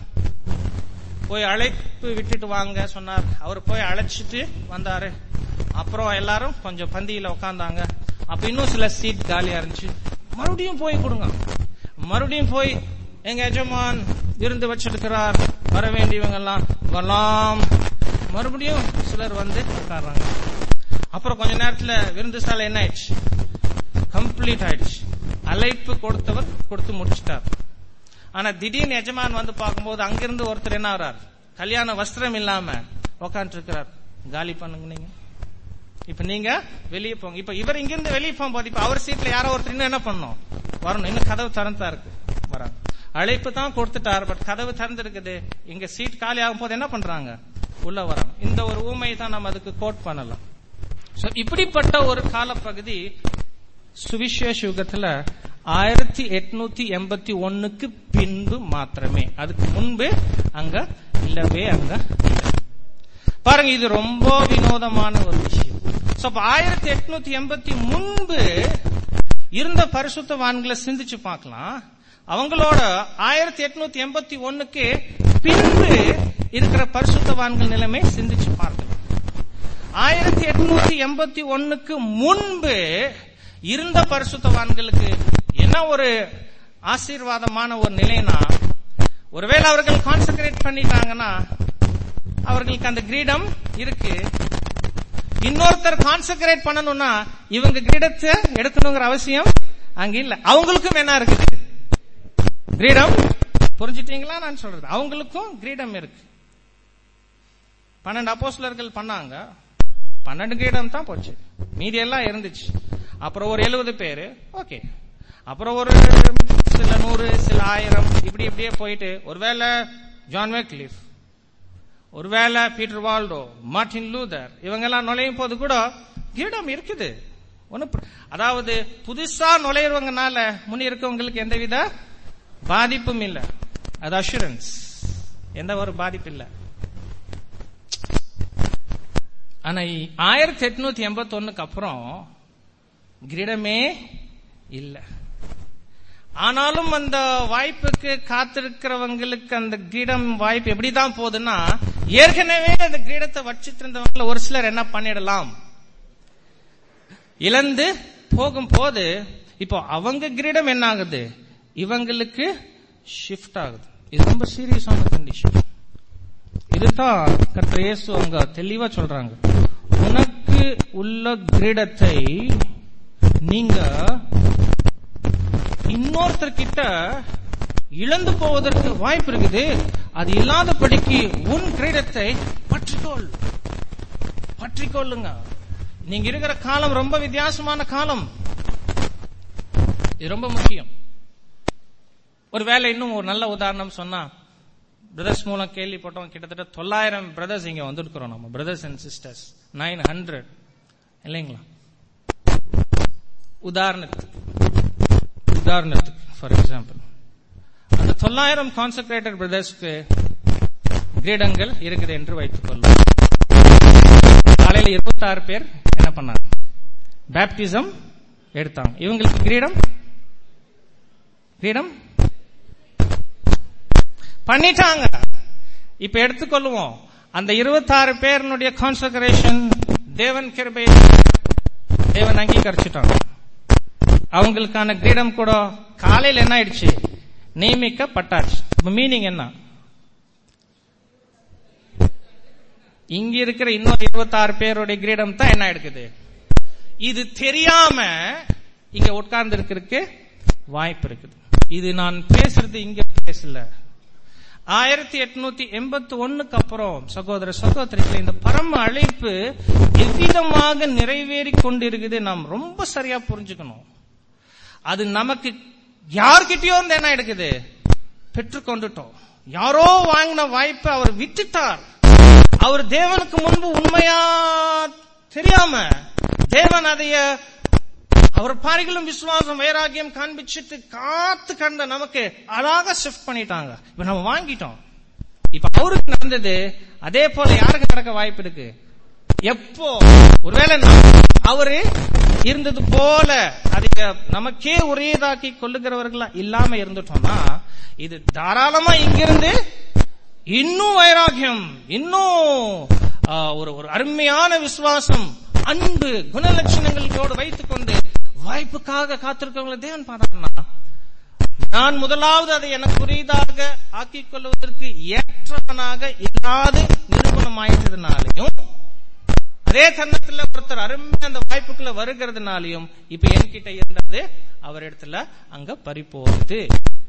போய் அழைப்பு விட்டுட்டு வாங்க சொன்னார் அவர் போய் அழைச்சிட்டு வந்தாரு அப்புறம் எல்லாரும் கொஞ்சம் பந்தியில உட்கார்ந்தாங்க அப்ப இன்னும் சில சீட் காலியா இருந்துச்சு மறுபடியும் போய் கொடுங்க மறுபடியும் போய் எங்க எஜமான் விருந்து வச்சிருக்கிறார் வர வேண்டியவங்க எல்லாம் வரலாம் மறுபடியும் சிலர் வந்து உட்கார்றாங்க அப்புறம் கொஞ்ச நேரத்துல விருந்து சாலை என்ன ஆயிடுச்சு கம்ப்ளீட் ஆயிடுச்சு அழைப்பு கொடுத்தவர் கொடுத்து முடிச்சிட்டார் ஆனா திடீர்னு எஜமான் வந்து பார்க்கும்போது அங்கிருந்து ஒருத்தர் என்ன ஆறார் கல்யாண வஸ்திரம் இல்லாம உக்காந்து இருக்கிறார் காலி பண்ணுங்க நீங்க இப்ப நீங்க வெளியே போங்க இப்ப இவர் இங்கிருந்து வெளியே போகும்போது இப்ப அவர் சீட்ல யாரோ ஒருத்தர் இன்னும் என்ன பண்ணணும் வரணும் இன்னும் கதவு திறந்தா இருக்கு வராங்க அழைப்பு தான் கொடுத்துட்டார் பட் கதவு திறந்திருக்குது இங்க சீட் காலி ஆகும் போது என்ன பண்றாங்க உள்ள வராங்க இந்த ஒரு ஊமையை தான் நம்ம அதுக்கு கோட் பண்ணலாம் சோ இப்படிப்பட்ட ஒரு காலப்பகுதி சுவிசேஷ யுகத்துல ஆயிரத்தி எட்நூத்தி எண்பத்தி ஒண்ணுக்கு பின்பு மாத்திரமே அதுக்கு முன்பு அங்க இல்லவே அங்க இல்ல. பாருங்க இது ரொம்ப வினோதமான ஒரு விஷயம் சோ அப்ப ஆயிரத்தி எட்நூத்தி எண்பத்தி முன்பு இருந்த பரிசுத்தவான்களை சிந்திச்சு பார்க்கலாம் அவங்களோட ஆயிரத்தி எட்நூத்தி எண்பத்தி ஒண்ணுக்கு பின்பு இருக்கிற பரிசுத்தவான்கள் நிலைமை சிந்திச்சு பார்க்கலாம் ஆயிரத்தி எட்நூத்தி எண்பத்தி ஒண்ணுக்கு முன்பு இருந்த பரிசுத்தவான்களுக்கு என்ன ஒரு ஆசீர்வாதமான ஒரு நிலைனா ஒருவேளை அவர்கள் கான்சென்ட்ரேட் பண்ணிட்டாங்கன்னா அவர்களுக்கு அந்த கிரீடம் இருக்கு இன்னொருத்தர் கான்சென்ட்ரேட் பண்ணணும்னா இவங்க கிரீடத்தை எடுக்கணுங்கிற அவசியம் அங்க இல்ல அவங்களுக்கும் என்ன இருக்குது கிரீடம் புரிஞ்சிட்டீங்களா நான் சொல்றது அவங்களுக்கும் கிரீடம் இருக்கு பன்னெண்டு அப்போஸ்லர்கள் பண்ணாங்க பன்னெண்டு கிரீடம் தான் போச்சு மீதி எல்லாம் இருந்துச்சு அப்புறம் ஒரு எழுபது பேரு ஓகே அப்புறம் ஒரு சில நூறு சில ஆயிரம் இப்படி இப்படியே போயிட்டு ஒருவேளை ஜான் வெக்லிஃப் ஒருவேளை பீட்டர் வால்டோ மார்டின் லூதர் இவங்க எல்லாம் நுழையும் போது கூட கிரீடம் இருக்குது ஒண்ணு பிர- அதாவது புதுசா நுழையிறவங்கனால முன் இருக்கவங்களுக்கு எந்தவித பாதிப்பும் இல்ல அது அஷூரன்ஸ் எந்த ஒரு பாதிப்பு இல்ல ஆனா ஆயிரத்தி எட்நூத்தி எண்பத்தி ஒண்ணுக்கு அப்புறம் கிரீடமே இல்ல ஆனாலும் அந்த வாய்ப்புக்கு காத்திருக்கிறவங்களுக்கு அந்த கிரீடம் வாய்ப்பு எப்படிதான் போகுதுன்னா ஏற்கனவே அந்த கிரீடத்தை வச்சிட்டு இருந்தவங்கள ஒரு சிலர் என்ன பண்ணிடலாம் இழந்து போகும்போது இப்போ அவங்க கிரீடம் என்ன ஆகுது இவங்களுக்கு ஷிஃப்ட் ஆகுது இது ரொம்ப சீரியஸான கண்டிஷன் இதுதான் கர்த்தர் இயேசு அவங்க தெளிவா சொல்றாங்க உனக்கு உள்ள கிரீடத்தை நீங்க இன்னொருத்தர்கிட்ட இழந்து போவதற்கு வாய்ப்பு இருக்குது அது இல்லாதபடிக்கு உன் கிரீடத்தை பற்றிக்கொள் பற்றிக்கொள்ளுங்க நீங்க இருக்கிற காலம் ரொம்ப வித்தியாசமான காலம் இது ரொம்ப முக்கியம் ஒரு வேலை இன்னும் ஒரு நல்ல உதாரணம் சொன்னா பிரதர்ஸ் மூலம் கேள்விப்பட்டோம் கிட்டத்தட்ட தொள்ளாயிரம் பிரதர்ஸ் இங்க வந்திருக்கிறோம் நம்ம brothers and sisters nine hundred இல்லைங்களா உதாரணத்துக்கு உதாரணத்துக்கு ஃபார் எக்ஸாம்பிள் அந்த தொள்ளாயிரம் கான்சென்ட்ரேட்டட் பிரதர்ஸ்க்கு கிரீடங்கள் இருக்குது என்று வைத்துக் கொள்ளும் காலையில இருபத்தாறு பேர் என்ன பண்ணாங்க பேப்டிசம் எடுத்தாங்க இவங்களுக்கு கிரீடம் கிரீடம் பண்ணிட்டாங்க இப்ப எடுத்துக்கொள்வோம் அந்த இருபத்தாறு பேருனுடைய கான்சக்ரேஷன் தேவன் கிருபை தேவன் அங்கீகரிச்சுட்டாங்க அவங்களுக்கான கிரீடம் கூட காலையில் என்ன ஆயிடுச்சு நியமிக்கப்பட்டாச்சு மீனிங் என்ன இங்க இருக்கிற இன்னொரு இருபத்தாறு பேருடைய கிரீடம் தான் என்ன எடுக்குது இது தெரியாம இங்க உட்கார்ந்து இருக்கிறதுக்கு வாய்ப்பு இருக்குது இது நான் பேசுறது இங்க பேசல ஆயிரத்தி எட்நூத்தி எண்பத்தி ஒண்ணுக்கு அப்புறம் சகோதர சகோதரிகளை இந்த பரம அழைப்பு எவ்விதமாக நிறைவேறி கொண்டிருக்குது நாம் ரொம்ப சரியா புரிஞ்சுக்கணும் அது நமக்கு யார்கிட்டயோ இருந்து என்ன எடுக்குது பெற்றுக்கொண்டுட்டோம் யாரோ வாங்கின வாய்ப்பை அவர் விட்டுட்டார் அவர் தேவனுக்கு முன்பு உண்மையா தெரியாம தேவன் அதைய அவர் பாரிகளும் விசுவாசம் வைராகியம் காண்பிச்சுட்டு காத்து கண்ட நமக்கு அழகா ஷிஃப்ட் பண்ணிட்டாங்க இப்ப நம்ம வாங்கிட்டோம் இப்ப அவருக்கு நடந்தது அதே போல யாருக்கு நடக்க வாய்ப்பு இருக்கு எப்போ ஒருவேளை அவரு இருந்தது போல அதை நமக்கே உரியதாக்கி கொள்ளுகிறவர்களா இல்லாம இருந்துட்டோம்னா இது தாராளமா இங்கிருந்து இன்னும் வைராகியம் இன்னும் ஒரு ஒரு அருமையான விசுவாசம் அன்பு குணலட்சணங்களோடு வைத்துக் கொண்டு வாய்ப்புக்காக காத்திருக்கவங்களை தேவன் பார்த்தார்னா நான் முதலாவது அதை எனக்கு புரியுதாக ஆக்கிக் கொள்வதற்கு ஏற்றவனாக இல்லாது நிரூபணமாயிட்டதுனாலையும் அதே தருணத்துல ஒருத்தர் அருமையா அந்த வாய்ப்புக்குள்ள வருகிறதுனாலையும் இப்ப என்கிட்ட இருந்தது அவர் இடத்துல அங்க பறிப்போகுது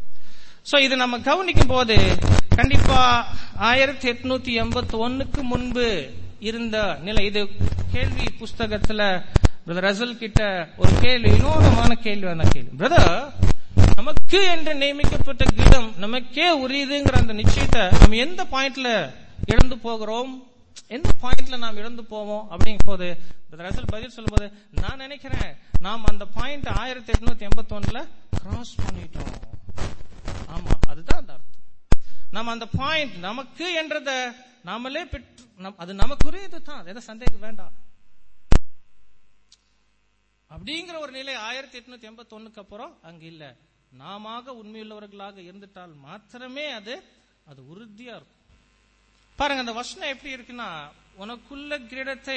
சோ இது நம்ம கவனிக்கும் போது கண்டிப்பா ஆயிரத்தி எட்நூத்தி எண்பத்தி ஒண்ணுக்கு முன்பு இருந்த நிலை இது கேள்வி புஸ்தகத்துல பிரதர் ரசல் கிட்ட ஒரு கேள்வி வினோதமான கேள்வி அந்த கேள்வி பிரதர் நமக்கு என்று நியமிக்கப்பட்ட கிடம் நமக்கே உரியதுங்கிற அந்த நிச்சயத்தை நம்ம எந்த பாயிண்ட்ல இழந்து போகிறோம் எந்த பாயிண்ட்ல நாம் இழந்து போவோம் அப்படிங்கும் போது ரசல் பதில் சொல்லும் போது நான் நினைக்கிறேன் நாம் அந்த பாயிண்ட் ஆயிரத்தி எட்நூத்தி எண்பத்தி ஒண்ணுல கிராஸ் பண்ணிட்டோம் ஆமா அதுதான் அந்த அர்த்தம் நம்ம அந்த பாயிண்ட் நமக்கு என்றத நாமளே பெற்று அது நமக்குரியது தான் எதை சந்தேகம் வேண்டாம் அப்படிங்கிற ஒரு நிலை ஆயிரத்தி எட்நூத்தி எண்பத்தி ஒண்ணுக்கு அப்புறம் அங்க இல்ல நாம உண்மையுள்ளவர்களாக இருந்துட்டால் மாத்திரமே அது அது உறுதியா இருக்கும் பாருங்க அந்த வசனம் எப்படி இருக்குன்னா உனக்குள்ள கிரீடத்தை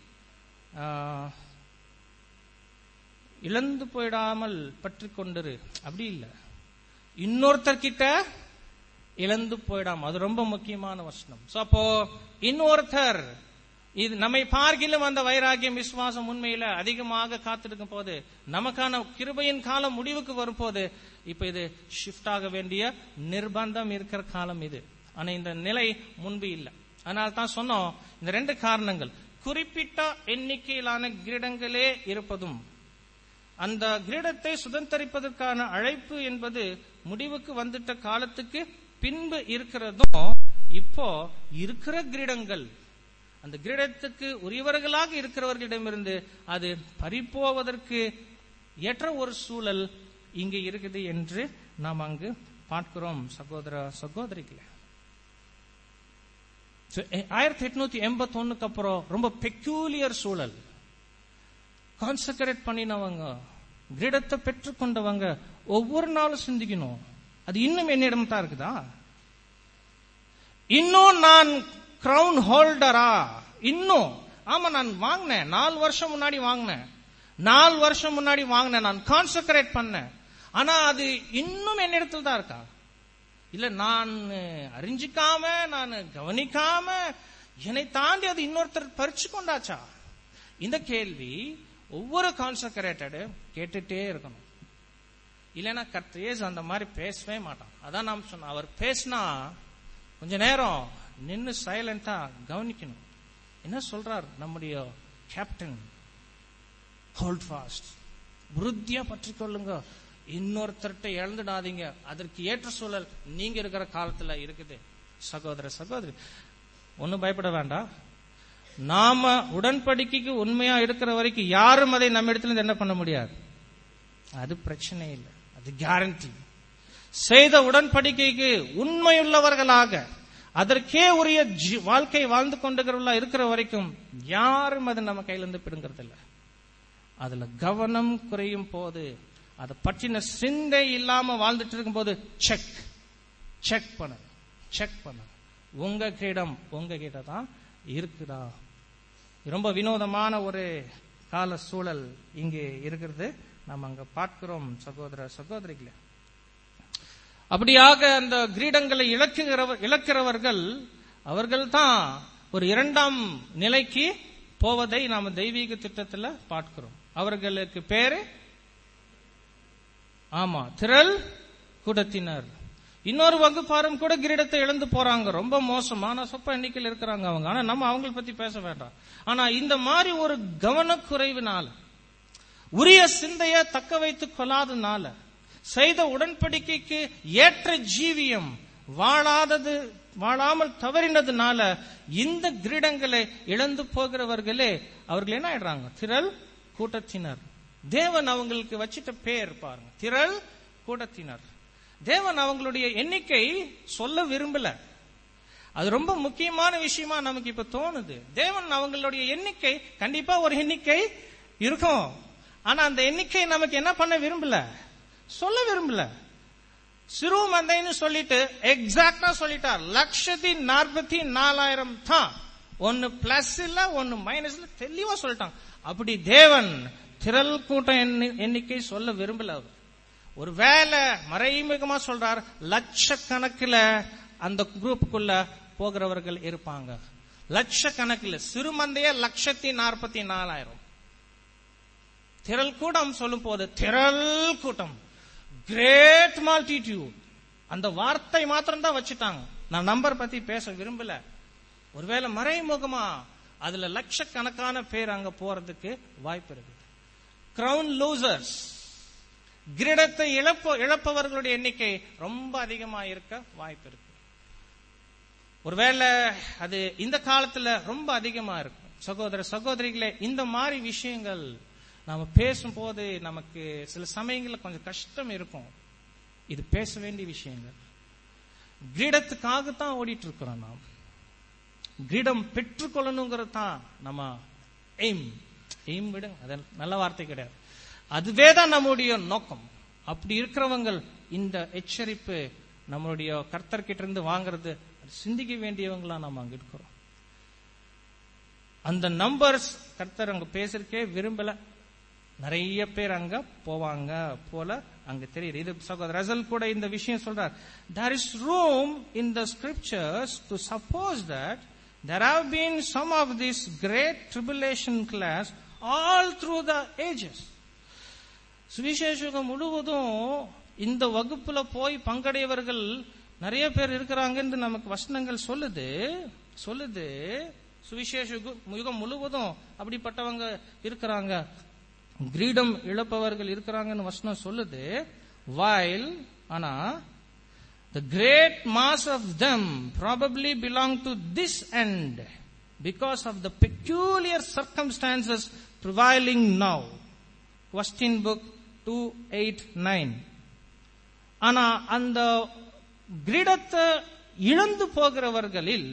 இழந்து போயிடாமல் பற்றி கொண்டிரு அப்படி இல்லை இன்னொருத்தர் கிட்ட இழந்து போயிடாம அது ரொம்ப முக்கியமான வசனம் சோ அப்போ இன்னொருத்தர் இது நம்மை பார்க்கிலும் அந்த வைராகியம் விசுவாசம் உண்மையில அதிகமாக காத்திருக்கும் போது நமக்கான கிருபையின் காலம் முடிவுக்கு வரும்போது இப்ப இது ஷிஃப்ட் ஆக வேண்டிய நிர்பந்தம் இருக்கிற காலம் இது ஆனா இந்த நிலை முன்பு இல்லை அதனால தான் சொன்னோம் இந்த ரெண்டு காரணங்கள் குறிப்பிட்ட எண்ணிக்கையிலான கிரீடங்களே இருப்பதும் அந்த கிரீடத்தை சுதந்திரிப்பதற்கான அழைப்பு என்பது முடிவுக்கு வந்துட்ட காலத்துக்கு பின்பு இருக்கிறதும் இப்போ இருக்கிற கிரீடங்கள் அந்த கிரீடத்துக்கு உரியவர்களாக இருக்கிறவர்களிடமிருந்து அது பறிப்போவதற்கு ஏற்ற ஒரு சூழல் இங்கு இருக்குது என்று நாம் அங்கு பார்க்கிறோம் சகோதர சகோதரிகளை ஆயிரத்தி எட்நூத்தி எண்பத்தி ஒண்ணுக்கு அப்புறம் ரொம்ப பெக்யூலியர் சூழல் கான்சன்ட்ரேட் பண்ணினவங்க கிரீடத்தை பெற்றுக்கொண்டவங்க ஒவ்வொரு நாளும் சிந்திக்கணும் அது இன்னும் என்னிடம் தான் இருக்குதா இன்னும் நான் கிரவுன் ஹோல்டரா இன்னும் ஆமா நான் வாங்கினேன் நாலு வருஷம் முன்னாடி வாங்கினேன் நாலு வருஷம் முன்னாடி வாங்கினேன் நான் கான்சன்ட்ரேட் பண்ணேன் ஆனா அது இன்னும் என்னிடத்தில் தான் இருக்கா இல்ல நான் அறிஞ்சிக்காம நான் கவனிக்காம என்னை தாண்டி அது இன்னொருத்தர் பறிச்சு கொண்டாச்சா இந்த கேள்வி ஒவ்வொரு கான்சன்ட்ரேட்டடு கேட்டுட்டே இருக்கணும் இல்லைன்னா கர்த்தேஸ் அந்த மாதிரி பேசவே மாட்டான் அதான் நாம் சொன்னோம் அவர் பேசினா கொஞ்ச நேரம் நின்று சைலண்டா கவனிக்கணும் என்ன சொல்றார் நம்முடைய கேப்டன் ஹோல்ட் ஃபாஸ்ட் உறுதியா பற்றி கொள்ளுங்க இன்னொருத்தர்கிட்ட இழந்துடாதீங்க அதற்கு ஏற்ற சூழல் நீங்க இருக்கிற காலத்துல இருக்குது சகோதர சகோதரி ஒன்னும் பயப்பட வேண்டாம் நாம உடன்படிக்கைக்கு உண்மையா இருக்கிற வரைக்கும் யாரும் அதை நம்ம இடத்துல என்ன பண்ண முடியாது அது பிரச்சனை இல்லை அது கேரண்டி செய்த உடன்படிக்கைக்கு உண்மையுள்ளவர்களாக அதற்கே உரிய வாழ்க்கை வாழ்ந்து கொண்டுகிறவர்களா இருக்கிற வரைக்கும் யாரும் அது நம்ம கையிலிருந்து பிடுங்கிறது இல்லை அதுல கவனம் குறையும் போது அதை பற்றின சிந்தை இல்லாம வாழ்ந்துட்டு இருக்கும்போது செக் செக் பண்ண செக் பண்ண உங்க கிரீடம் உங்க கிட்ட தான் இருக்குதா ரொம்ப வினோதமான ஒரு கால சூழல் இங்கே இருக்கிறது நாம் அங்க பார்க்கிறோம் சகோதர சகோதரிகளே அப்படியாக அந்த கிரீடங்களை இழக்குகிறவர் இழக்கிறவர்கள் அவர்கள் தான் ஒரு இரண்டாம் நிலைக்கு போவதை நாம தெய்வீக திட்டத்துல பார்க்கிறோம் அவர்களுக்கு பேரு ஆமா திரள் கூட்டத்தினர் இன்னொரு வகுப்பாரும் கூட கிரீடத்தை இழந்து போறாங்க ரொம்ப மோசமான சொப்ப எண்ணிக்கையில் இருக்கிறாங்க அவங்க ஆனா நம்ம அவங்களை பத்தி பேச வேண்டாம் ஆனா இந்த மாதிரி ஒரு கவனக்குறைவினால உரிய சிந்தைய தக்க வைத்துக் கொள்ளாதனால செய்த உடன்படிக்கைக்கு ஏற்ற ஜீவியம் வாழாதது வாழாமல் தவறினதுனால இந்த கிரீடங்களை இழந்து போகிறவர்களே அவர்கள் என்ன ஆயிடுறாங்க திரள் கூட்டத்தினர் தேவன் அவங்களுக்கு வச்சிட்ட பேர் பாருங்க திரள் கூட்டத்தினர் தேவன் அவங்களுடைய எண்ணிக்கை சொல்ல விரும்பல அது ரொம்ப முக்கியமான விஷயமா நமக்கு இப்ப தோணுது தேவன் அவங்களுடைய எண்ணிக்கை கண்டிப்பா ஒரு எண்ணிக்கை இருக்கும் ஆனா அந்த எண்ணிக்கை நமக்கு என்ன பண்ண விரும்பல சொல்ல விரும்பல சிறு மந்தைன்னு சொல்லிட்டு எக்ஸாக்டா சொல்லிட்டார் லட்சத்தி நாற்பத்தி நாலாயிரம் தான் ஒன்னு பிளஸ் இல்ல ஒன்னு மைனஸ்ல தெளிவா சொல்லிட்டாங்க அப்படி தேவன் திரள் கூட்டம் எண்ணி- எண்ணிக்கை சொல்ல விரும்பல அவர் ஒரு வேலை மறைமுகமா சொல்றார் லட்சக்கணக்கில் அந்த குரூப்புக்குள்ள போகிறவர்கள் இருப்பாங்க லட்சக்கணக்கில் சிறுமந்தைய லட்சத்தி நாற்பத்தி நாலாயிரம் திரள் கூட்டம் சொல்லும் போது திரள் கூட்டம் கிரேட் மால்டிடியூட் அந்த வார்த்தை மாத்திரம் தான் வச்சுட்டாங்க நான் நம்பர் பத்தி பேச விரும்பல ஒருவேளை மறைமுகமா அதுல லட்சக்கணக்கான பேர் அங்க போறதுக்கு வாய்ப்பு இருக்கு கிரவுன் லூசர்ஸ் கிரீடத்தை இழப்ப இழப்பவர்களுடைய எண்ணிக்கை ரொம்ப அதிகமா இருக்க வாய்ப்பு இருக்கு ஒருவேளை அது இந்த காலத்துல ரொம்ப அதிகமா இருக்கும் சகோதர சகோதரிகளே இந்த மாதிரி விஷயங்கள் நாம பேசும்போது நமக்கு சில சமயங்கள்ல கொஞ்சம் கஷ்டம் இருக்கும் இது பேச வேண்டிய விஷயங்கள் கிரீடத்துக்காகத்தான் ஓடிட்டு இருக்கிறோம் நாம் கிரீடம் பெற்றுக்கொள்ளணுங்கிறது தான் நம்ம எய்ம் எய்ம் விடுங்க அது நல்ல வார்த்தை கிடையாது அதுவே தான் நம்முடைய நோக்கம் அப்படி இருக்கிறவங்க இந்த எச்சரிப்பு நம்மளுடைய கர்த்தர்கிட்ட இருந்து வாங்குறது அது சிந்திக்க வேண்டியவங்களா நம்ம அங்க இருக்கிறோம் அந்த நம்பர்ஸ் கர்த்தர் அங்க பேசுறதுக்கே விரும்பல நிறைய பேர் அங்க போவாங்க போல அங்க தெரியுது இது சகோதர ரசல் கூட இந்த விஷயம் சொல்றார் there is room in the scriptures to suppose that there have been some of this great tribulation class all through the ages சுவிசேஷகம் முழுவதும் இந்த வகுப்புல போய் பங்கடையவர்கள் நிறைய பேர் இருக்கிறாங்கன்னு நமக்கு வசனங்கள் சொல்லுது சொல்லுது சுவிசேஷ யுக- யுகம் முழுவதும் அப்படிப்பட்டவங்க இருக்கிறாங்க கிரீடம் இழப்பவர்கள் இருக்கிறாங்கன்னு வசனம் சொல்லுது while ஆனா the great mass of them probably belong to this end because of the peculiar circumstances prevailing now question book 289 ஆனா அந்த கிரீடத்தை இழந்து போகிறவர்களில்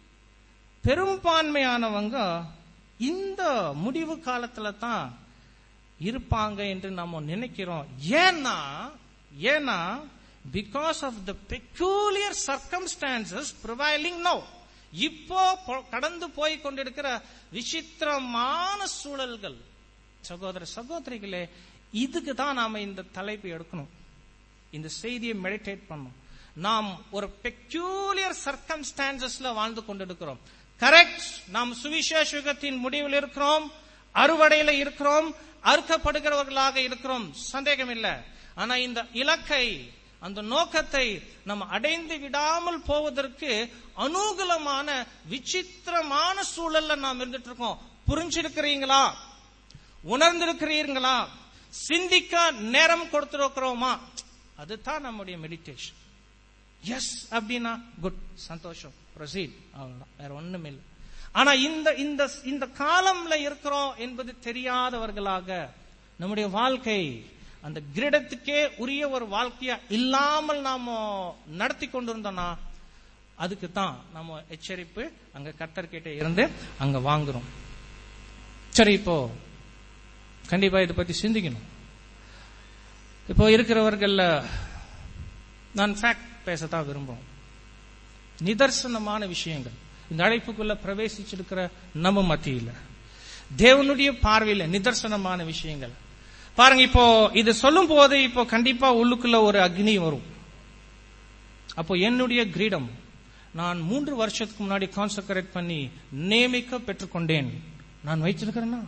பெரும்பான்மையானவங்க இந்த முடிவு காலத்துல தான் இருப்பாங்க என்று நம்ம நினைக்கிறோம் ஏன்னா ஏன்னா because of the peculiar circumstances prevailing now இப்போ பொ- கடந்து போய் கொண்டிருக்கிற விசித்திரமான சூழல்கள் சகோதர சகோதரிகளே இதுக்கு தான் நாம இந்த தலைப்பு எடுக்கணும் இந்த செய்தியை மெடிடேட் பண்ணணும் நாம் ஒரு பெக்யூலியர் சர்க்கம்ஸ்டான்சஸ்ல வாழ்ந்து கொண்டிருக்கிறோம் கரெக்ட் நாம் சுவிசேஷ யுகத்தின் முடிவில் இருக்கிறோம் அறுவடையில இருக்கிறோம் அறுக்கப்படுகிறவர்களாக இருக்கிறோம் சந்தேகம் இல்லை ஆனா இந்த இலக்கை அந்த நோக்கத்தை நம்ம அடைந்து விடாமல் போவதற்கு அனுகூலமான விசித்திரமான சூழல்ல நாம் இருந்துட்டு இருக்கோம் புரிஞ்சிருக்கிறீங்களா உணர்ந்திருக்கிறீர்களா சிந்திக்க நேரம் கொடுத்திருக்கிறோமா அதுதான் நம்முடைய மெடிடேஷன் எஸ் அப்படின்னா குட் சந்தோஷம் ப்ரொசீட் அவ்வளவுதான் வேற ஒண்ணும் இல்லை ஆனா இந்த இந்த இந்த காலம்ல இருக்கிறோம் என்பது தெரியாதவர்களாக நம்முடைய வாழ்க்கை அந்த கிரீடத்துக்கே உரிய ஒரு வாழ்க்கையா இல்லாமல் நாம நடத்தி கொண்டிருந்தோம்னா அதுக்கு தான் நம்ம எச்சரிப்பு அங்க கத்தர்கிட்ட இருந்து அங்க வாங்குறோம் சரி இப்போ கண்டிப்பா இதை பத்தி சிந்திக்கணும் இப்போ இருக்கிறவர்கள் நான் ஃபேக்ட் பேசத்தான் விரும்புறோம் நிதர்சனமான விஷயங்கள் இந்த அழைப்புக்குள்ள பிரவேசிச்சிருக்கிற நம்ம மத்தியில தேவனுடைய பார்வையில நிதர்சனமான விஷயங்கள் பாருங்க இப்போ இது சொல்லும் போது இப்போ கண்டிப்பா உள்ளுக்குள்ள ஒரு அக்னி வரும் அப்போ என்னுடைய கிரீடம் நான் மூன்று வருஷத்துக்கு முன்னாடி கான்சன்ட்ரேட் பண்ணி நியமிக்க பெற்றுக்கொண்டேன் நான் வைத்திருக்கிறேன்னா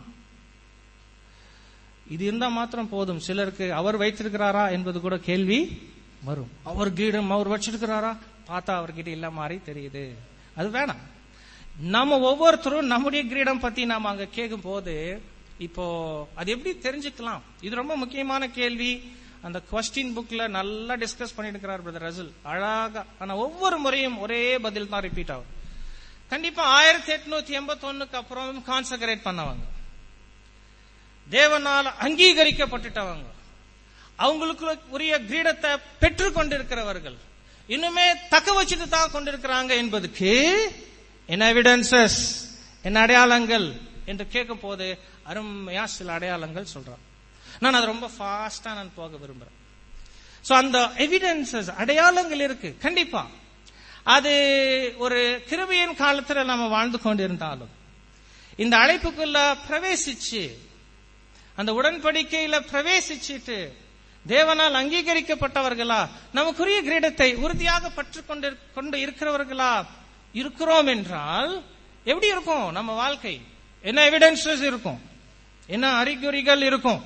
இது இருந்தா மாத்திரம் போதும் சிலருக்கு அவர் வைத்திருக்கிறாரா என்பது கூட கேள்வி வரும் அவர் கிரீடம் அவர் வச்சிருக்கிறாரா பார்த்தா அவர்கிட்ட இல்ல மாதிரி தெரியுது அது வேணாம் நம்ம ஒவ்வொருத்தரும் நம்முடைய கிரீடம் பத்தி நாம அங்க கேட்கும் போது இப்போ அது எப்படி தெரிஞ்சுக்கலாம் இது ரொம்ப முக்கியமான கேள்வி அந்த கொஸ்டின் புக்ல நல்லா டிஸ்கஸ் பண்ணிட்டு இருக்கிறார் பிரதர் ரசல் அழகா ஆனா ஒவ்வொரு முறையும் ஒரே பதில் தான் ரிப்பீட் ஆகும் கண்டிப்பா ஆயிரத்தி எட்நூத்தி எண்பத்தி ஒண்ணுக்கு அப்புறம் கான்சன்ட்ரேட் பண்ணவங்க தேவனால் அங்கீகரிக்கப்பட்டுட்டவங்க அவங்களுக்கு உரிய கிரீடத்தை பெற்று கொண்டிருக்கிறவர்கள் இன்னுமே தக்க வச்சுட்டு தான் கொண்டிருக்கிறாங்க என்பதுக்கு என்ன எவிடன்சஸ் என்ன அடையாளங்கள் என்று கேட்கும் போது அருமையா சில அடையாளங்கள் சொல்றான் நான் அது ரொம்ப ஃபாஸ்டா நான் போக விரும்புறேன் சோ அந்த எவிடன்சஸ் அடையாளங்கள் இருக்கு கண்டிப்பா அது ஒரு கிருபையின் காலத்துல நம்ம வாழ்ந்து கொண்டிருந்தாலும் இந்த அழைப்புக்குள்ள பிரவேசிச்சு அந்த உடன்படிக்கையில பிரவேசிச்சுட்டு தேவனால் அங்கீகரிக்கப்பட்டவர்களா நமக்குரிய கிரீடத்தை உறுதியாக பற்று கொண்டு கொண்டு இருக்கிறவர்களா இருக்கிறோம் என்றால் எப்படி இருக்கும் நம்ம வாழ்க்கை என்ன எவிடன்சஸ் இருக்கும் என்ன அறிகுறிகள் இருக்கும்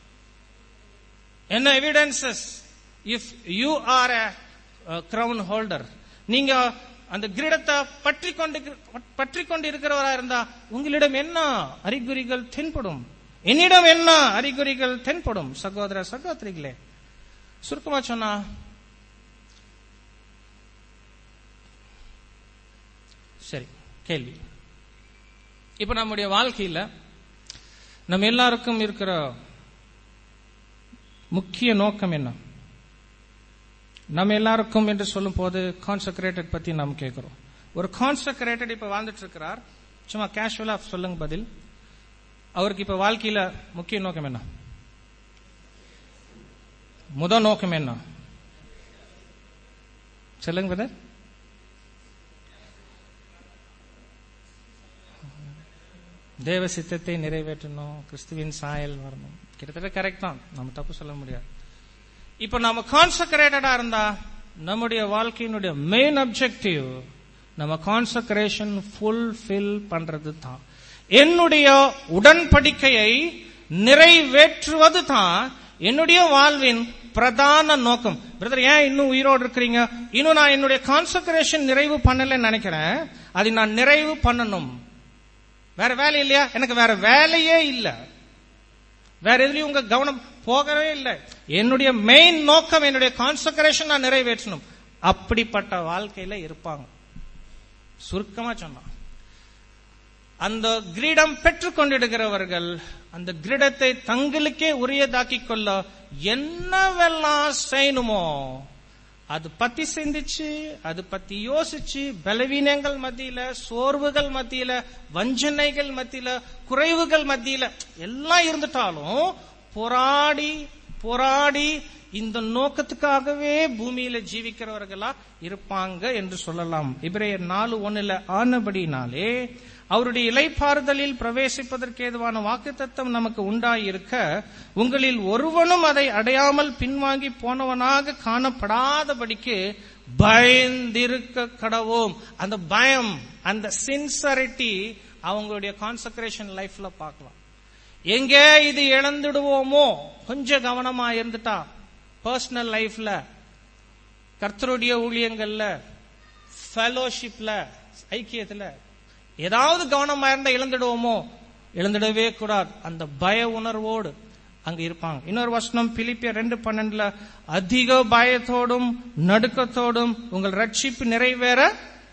என்ன evidences if you are a crown holder நீங்க அந்த கிரீடத்தை பற்றி கொண்டு பற்றி கொண்டு இருக்கிறவரா இருந்தா உங்களிடம் என்ன அறிகுறிகள் தென்படும் என்னிடம் என்ன அறிகுறிகள் தென்படும் சகோதர சகோதரிகளே சுருக்கமா சொன்னா சரி கேள்வி இப்ப நம்முடைய வாழ்க்கையில நம்ம எல்லாருக்கும் இருக்கிற முக்கிய நோக்கம் என்ன நம்ம எல்லாருக்கும் என்று சொல்லும் போது கான்சக்ரேட்டட் பத்தி நாம் கேட்கிறோம் ஒரு கான்சக்ரேட்டட் இப்ப வாழ்ந்துட்டு இருக்கிறார் சும்மா கேஷுவலா சொல்லுங்க பதில் அவருக்கு இப்ப வாழ்க்கையில முக்கிய நோக்கம் என்ன முத நோக்கம் என்ன சொல்லுங்க பிரதர் தேவ சித்தத்தை நிறைவேற்றணும் கிறிஸ்துவின் சாயல் வரணும் கிட்டத்தட்ட கரெக்ட் தான் நம்ம தப்பு சொல்ல முடியாது இப்ப நம்ம கான்சக்ரேட்டடா இருந்தா நம்முடைய வாழ்க்கையினுடைய மெயின் அப்செக்டிவ் நம்ம கான்சக்ரேஷன் ஃபுல்ஃபில் பண்றது தான் என்னுடைய உடன்படிக்கையை நிறைவேற்றுவது தான் என்னுடைய வாழ்வின் பிரதான நோக்கம் பிரதர் ஏன் இன்னும் உயிரோடு இருக்கிறீங்க இன்னும் நான் என்னுடைய கான்சக்ரேஷன் நிறைவு பண்ணலன்னு நினைக்கிறேன் அதை நான் நிறைவு பண்ணணும் வேற வேலை இல்லையா எனக்கு வேற வேலையே இல்ல வேற எதுலயும் உங்க கவனம் போகவே இல்லை என்னுடைய மெயின் நோக்கம் என்னுடைய கான்சக்ரேஷன் நான் நிறைவேற்றணும் அப்படிப்பட்ட வாழ்க்கையில இருப்பாங்க சுருக்கமா சொன்னான் அந்த கிரீடம் பெற்றுக் கொண்டிருக்கிறவர்கள் அந்த கிரீடத்தை தங்களுக்கே உரியதாக்கிக் கொள்ள என்னவெல்லாம் செய்யணுமோ அது பத்தி சிந்திச்சு அது பத்தி யோசிச்சு பலவீனங்கள் மத்தியில சோர்வுகள் மத்தியில வஞ்சனைகள் மத்தியில குறைவுகள் மத்தியில எல்லாம் இருந்துட்டாலும் போராடி போராடி இந்த நோக்கத்துக்காகவே பூமியில ஜீவிக்கிறவர்களா இருப்பாங்க என்று சொல்லலாம் இப்ரேயர் நாலு ஒண்ணுல ஆனபடினாலே அவருடைய இலைப்பாறுதலில் பிரவேசிப்பதற்கு ஏதுவான வாக்குத்தத்தம் நமக்கு உண்டாயிருக்க உங்களில் ஒருவனும் அதை அடையாமல் பின்வாங்கி போனவனாக காணப்படாதபடிக்கு பயந்திருக்க கடவோம் அந்த பயம் அந்த சின்சரிட்டி அவங்களுடைய கான்சக்ரேஷன் லைஃப்ல பார்க்கலாம் எங்க இது இழந்துடுவோமோ கொஞ்சம் கவனமா இருந்துட்டா பர்சனல் லைஃப்ல கர்த்தருடைய ஊழியங்கள்ல ஃபெலோஷிப்ல ஐக்கியத்துல ஏதாவது கவனமா இருந்தா இழந்துடுவோமோ இழந்துடவே கூடாது அந்த பய உணர்வோடு அங்க இருப்பாங்க இன்னொரு வசனம் பிலிப்பிய ரெண்டு பன்னெண்டுல அதிக பயத்தோடும் நடுக்கத்தோடும் உங்கள் ரட்சிப்பு நிறைவேற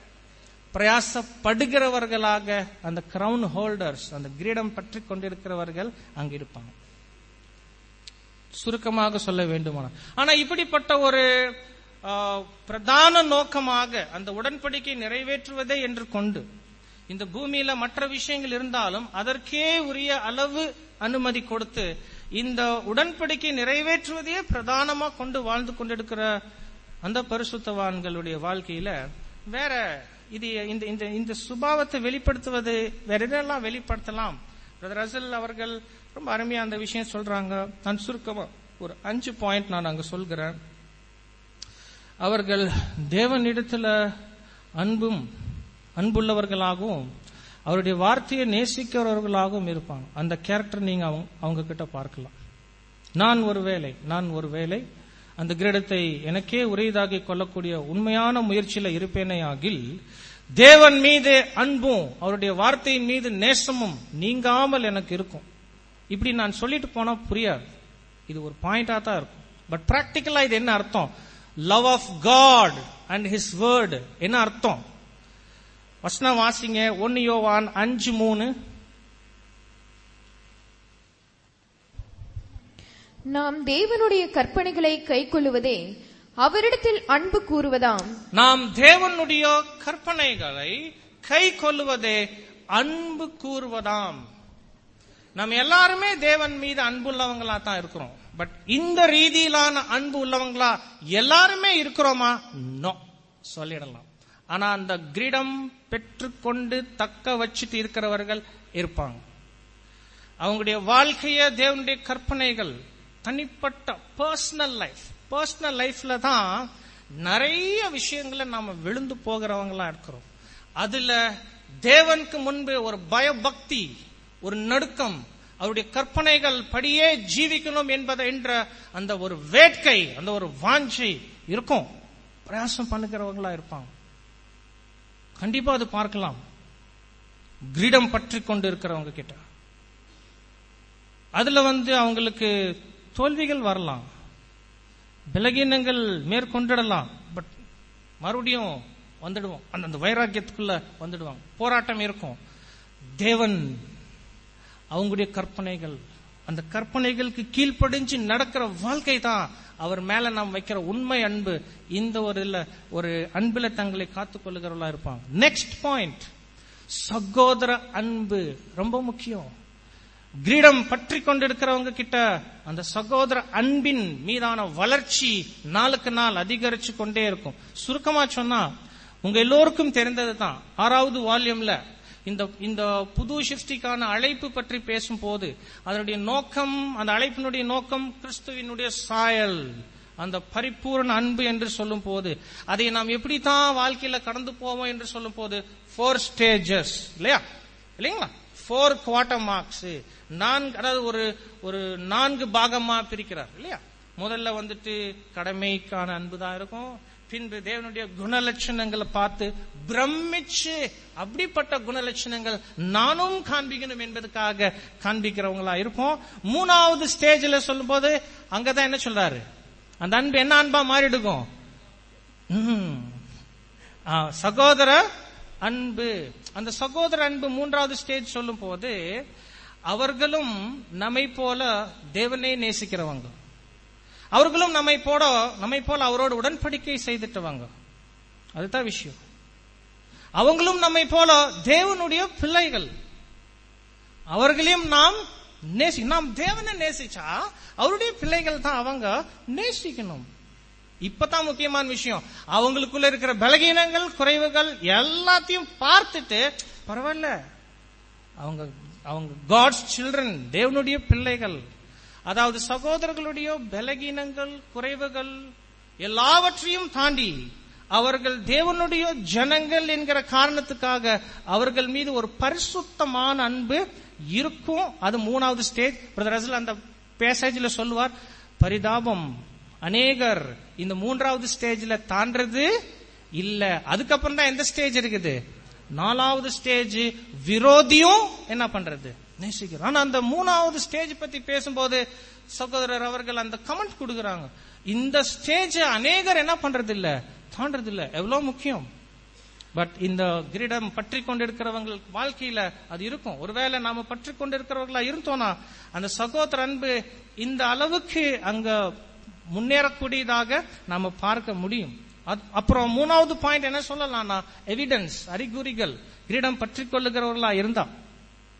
பிரயாசப்படுகிறவர்களாக அந்த கிரவுன் ஹோல்டர்ஸ் அந்த கிரீடம் பற்றி கொண்டிருக்கிறவர்கள் அங்க இருப்பாங்க சுருக்கமாக சொல்ல வேண்டுமானால் ஆனா இப்படிப்பட்ட ஒரு பிரதான நோக்கமாக அந்த உடன்படிக்கை நிறைவேற்றுவதே என்று கொண்டு இந்த பூமியில மற்ற விஷயங்கள் இருந்தாலும் அதற்கே உரிய அளவு அனுமதி கொடுத்து இந்த உடன்படிக்கை நிறைவேற்றுவதையே பிரதானமா கொண்டு வாழ்ந்து கொண்டிருக்கிற அந்த பரிசுத்தவான்களுடைய வாழ்க்கையில வேற இது இந்த இந்த இந்த சுபாவத்தை வெளிப்படுத்துவது வேற எதெல்லாம் வெளிப்படுத்தலாம் பிரதர் ரசல் அவர்கள் ரொம்ப அருமையா அந்த விஷயம் சொல்றாங்க நான் சுருக்கமா ஒரு அஞ்சு பாயிண்ட் நான் அங்க சொல்கிறேன் அவர்கள் தேவனிடத்துல அன்பும் அன்புள்ளவர்களாகவும் அவருடைய வார்த்தையை நேசிக்கிறவர்களாகவும் இருப்பாங்க அந்த கேரக்டர் நீங்க அவங்க அவங்க கிட்ட பார்க்கலாம் நான் ஒரு வேலை நான் ஒரு வேலை அந்த கிரீடத்தை எனக்கே உரியதாகி கொள்ளக்கூடிய உண்மையான முயற்சியில இருப்பேனே ஆகில் தேவன் மீது அன்பும் அவருடைய வார்த்தையின் மீது நேசமும் நீங்காமல் எனக்கு இருக்கும் இப்படி நான் சொல்லிட்டு போனா புரியாது இது ஒரு பாயிண்டா தான் இருக்கும் பட் பிராக்டிக்கலா இது என்ன அர்த்தம் love of God and his word என்ன அர்த்தம் வசனம் வாசிங்க ஒன்னு யோவான் அஞ்சு மூணு நாம் தேவனுடைய கற்பனைகளை கைக்கொள்ளுவதே அவரிடத்தில் அன்பு கூறுவதாம் நாம் தேவனுடைய கற்பனைகளை கை கொள்ளுவதே அன்பு கூறுவதாம் நம்ம எல்லாருமே தேவன் மீது அன்புள்ளவங்களா தான் இருக்கிறோம் பட் இந்த ரீதியிலான அன்பு உள்ளவங்களா எல்லாருமே இருக்கிறோமா நோ சொல்லிடலாம் ஆனா அந்த கிரீடம் பெற்றுக்கொண்டு தக்க வச்சுட்டு இருக்கிறவர்கள் இருப்பாங்க அவங்களுடைய வாழ்க்கைய தேவனுடைய கற்பனைகள் தனிப்பட்ட பர்சனல் லைஃப் பர்சனல் லைஃப்ல தான் நிறைய விஷயங்களை நாம விழுந்து போகிறவங்களா இருக்கிறோம் அதுல தேவனுக்கு முன்பு ஒரு பயபக்தி ஒரு நடுக்கம் அவருடைய கற்பனைகள் படியே ஜீவிக்கணும் என்பதை என்ற அந்த ஒரு வேட்கை அந்த ஒரு வாஞ்சை இருக்கும் பிரயாசம் பண்ணுகிறவங்களா இருப்பாங்க கண்டிப்பா அது பார்க்கலாம் கிரீடம் பற்றி கொண்டு இருக்கிறவங்க கிட்ட அதுல வந்து அவங்களுக்கு தோல்விகள் வரலாம் பலகீனங்கள் மேற்கொண்டிடலாம் பட் மறுபடியும் வந்துடுவோம் அந்த அந்த வைராக்கியத்துக்குள்ள வந்துடுவாங்க போராட்டம் இருக்கும் தேவன் அவங்களுடைய கற்பனைகள் அந்த கற்பனைகளுக்கு கீழ்ப்படிஞ்சு நடக்கிற வாழ்க்கை தான் அவர் மேல நாம் வைக்கிற உண்மை அன்பு இந்த ஒரு இல்ல ஒரு அன்புல தங்களை காத்துக் கொள்ளுகிறவர்களா இருப்பாங்க நெக்ஸ்ட் பாயிண்ட் சகோதர அன்பு ரொம்ப முக்கியம் கிரீடம் பற்றி கொண்டிருக்கிறவங்க கிட்ட அந்த சகோதர அன்பின் மீதான வளர்ச்சி நாளுக்கு நாள் அதிகரிச்சு கொண்டே இருக்கும் சுருக்கமா சொன்னா உங்க எல்லோருக்கும் தெரிந்தது தான் ஆறாவது வால்யூம்ல இந்த இந்த புது சிருஷ்டிக்கான அழைப்பு பற்றி பேசும்போது அதனுடைய நோக்கம் அந்த அழைப்பினுடைய நோக்கம் கிறிஸ்துவினுடைய சாயல் அந்த பரிபூர்ண அன்பு என்று சொல்லும் போது அதை நாம் எப்படித்தான் வாழ்க்கையில கடந்து போவோம் என்று சொல்லும் போது ஃபோர் ஸ்டேஜஸ் இல்லையா இல்லைங்களா ஃபோர் குவார்டர் மார்க்ஸ் நான்கு அதாவது ஒரு ஒரு நான்கு பாகமா பிரிக்கிறார் இல்லையா முதல்ல வந்துட்டு கடமைக்கான அன்பு தான் இருக்கும் பின்பு தேவனுடைய குணலட்சணங்களை பார்த்து பிரமிச்சு அப்படிப்பட்ட குணலட்சணங்கள் நானும் காண்பிக்கணும் என்பதுக்காக காண்பிக்கிறவங்களா இருப்போம் மூணாவது ஸ்டேஜ்ல சொல்லும் போது அங்கதான் என்ன சொல்றாரு அந்த அன்பு என்ன அன்பா மாறிடுக்கும் ம். ஆ, சகோதர அன்பு அந்த சகோதர அன்பு மூன்றாவது ஸ்டேஜ் சொல்லும் போது அவர்களும் நம்மை போல தேவனை நேசிக்கிறவங்க அவர்களும் நம்மை போல நம்மை போல அவரோட உடன்படிக்கை செய்துட்டவங்க அதுதான் விஷயம் அவங்களும் நம்மை போல தேவனுடைய பிள்ளைகள் அவர்களையும் நாம் நேசி நாம் தேவனை நேசிச்சா அவருடைய பிள்ளைகள் தான் அவங்க நேசிக்கணும் இப்பதான் முக்கியமான விஷயம் அவங்களுக்குள்ள இருக்கிற பலகீனங்கள் குறைவுகள் எல்லாத்தையும் பார்த்துட்டு பரவாயில்ல அவங்க அவங்க காட்ஸ் சில்ட்ரன் தேவனுடைய பிள்ளைகள் அதாவது சகோதரர்களுடைய பலகீனங்கள் குறைவுகள் எல்லாவற்றையும் தாண்டி அவர்கள் தேவனுடைய ஜனங்கள் என்கிற காரணத்துக்காக அவர்கள் மீது ஒரு பரிசுத்தமான அன்பு இருக்கும் அது மூணாவது ஸ்டேஜ் பிரதர் ரசல் அந்த பேசேஜ்ல சொல்லுவார் பரிதாபம் அநேகர் இந்த மூன்றாவது ஸ்டேஜ்ல தாண்டது இல்ல அதுக்கப்புறம் தான் எந்த ஸ்டேஜ் இருக்குது நாலாவது ஸ்டேஜ் விரோதியும் என்ன பண்றது நேசிக்கிறோம் ஆனா அந்த மூணாவது ஸ்டேஜ் பத்தி பேசும்போது சகோதரர் அவர்கள் அந்த கமெண்ட் கொடுக்கறாங்க இந்த ஸ்டேஜ் அநேகர் என்ன பண்றது இல்ல தாண்டது இல்ல எவ்வளவு முக்கியம் பட் இந்த கிரீடம் பற்றி கொண்டிருக்கிறவங்க வாழ்க்கையில அது இருக்கும் ஒருவேளை நாம பற்றி கொண்டிருக்கிறவர்களா இருந்தோம்னா அந்த சகோதர அன்பு இந்த அளவுக்கு அங்க முன்னேறக்கூடியதாக நாம பார்க்க முடியும் அத்- அப்புறம் மூணாவது பாயிண்ட் என்ன சொல்லலாம்னா எவிடன்ஸ் அறிகுறிகள் கிரீடம் பற்றி கொள்ளுகிறவர்களா இருந்தா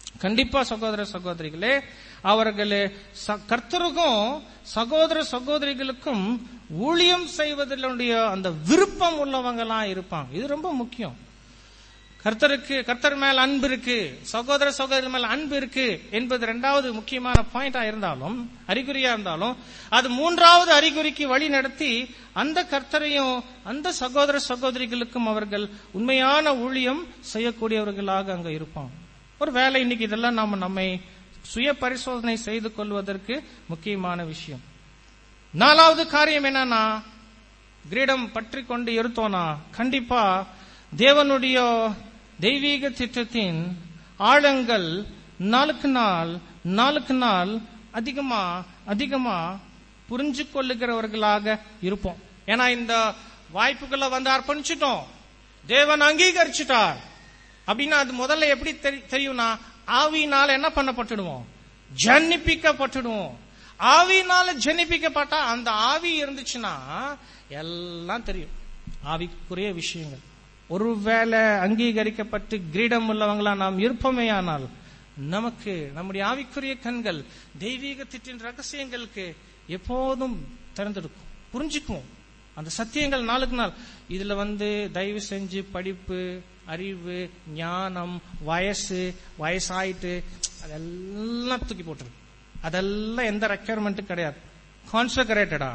கண்டிப்பா சகோதர சகோதரிகளே அவர்கள் ச- கர்த்தருக்கும் சகோதர சகோதரிகளுக்கும் ஊழியம் செய்வதனுடைய அந்த விருப்பம் உள்ளவங்களா இருப்பாங்க இது ரொம்ப முக்கியம் கர்த்தருக்கு கர்த்தர் மேல் அன்பு இருக்கு சகோதர சகோதரர் மேல் அன்பு இருக்கு என்பது இரண்டாவது முக்கியமான பாயிண்டா இருந்தாலும் அறிகுறியா இருந்தாலும் அது மூன்றாவது அறிகுறிக்கு வழி நடத்தி அந்த கர்த்தரையும் அந்த சகோதர சகோதரிகளுக்கும் அவர்கள் உண்மையான ஊழியம் செய்யக்கூடியவர்களாக அங்க இருப்பாங்க ஒரு வேலை இன்னைக்கு இதெல்லாம் நாம நம்மை சுய பரிசோதனை செய்து கொள்வதற்கு முக்கியமான விஷயம் நாலாவது காரியம் என்னன்னா கிரீடம் பற்றி கொண்டு இருத்தோனா கண்டிப்பா தேவனுடைய தெய்வீக திட்டத்தின் ஆழங்கள் நாளுக்கு நாள் நாளுக்கு நாள் அதிகமா அதிகமா புரிஞ்சு கொள்ளுகிறவர்களாக இருப்போம் ஏன்னா இந்த வாய்ப்புகளை வந்து அர்ப்பணிச்சிட்டோம் தேவன் அங்கீகரிச்சிட்டார் அப்படின்னா அது முதல்ல எப்படி தெரி- தெரியும்னா ஆவியினால என்ன பண்ணப்பட்டுடுவோம் ஜன்னிப்பிக்கப்பட்டுடுவோம் ஆவியினால ஜன்னிப்பிக்கப்பட்டா அந்த ஆவி இருந்துச்சுன்னா எல்லாம் தெரியும் ஆவிக்குரிய விஷயங்கள் ஒருவேளை அங்கீகரிக்கப்பட்டு கிரீடம் உள்ளவங்களா நாம் இருப்போமேயானால் நமக்கு நம்முடைய ஆவிக்குரிய கண்கள் தெய்வீக திட்டின் ரகசியங்களுக்கு எப்போதும் திறந்திருக்கும் புரிஞ்சுக்குவோம் அந்த சத்தியங்கள் நாளுக்கு நாள் இதுல வந்து தயவு செஞ்சு படிப்பு அறிவு ஞானம் வயசு வயசாயிட்டு அதெல்லாம் தூக்கி போட்டுரு அதெல்லாம் எந்த ரெக்யர்மெண்ட் கிடையாது கான்சக்ரேட்டடா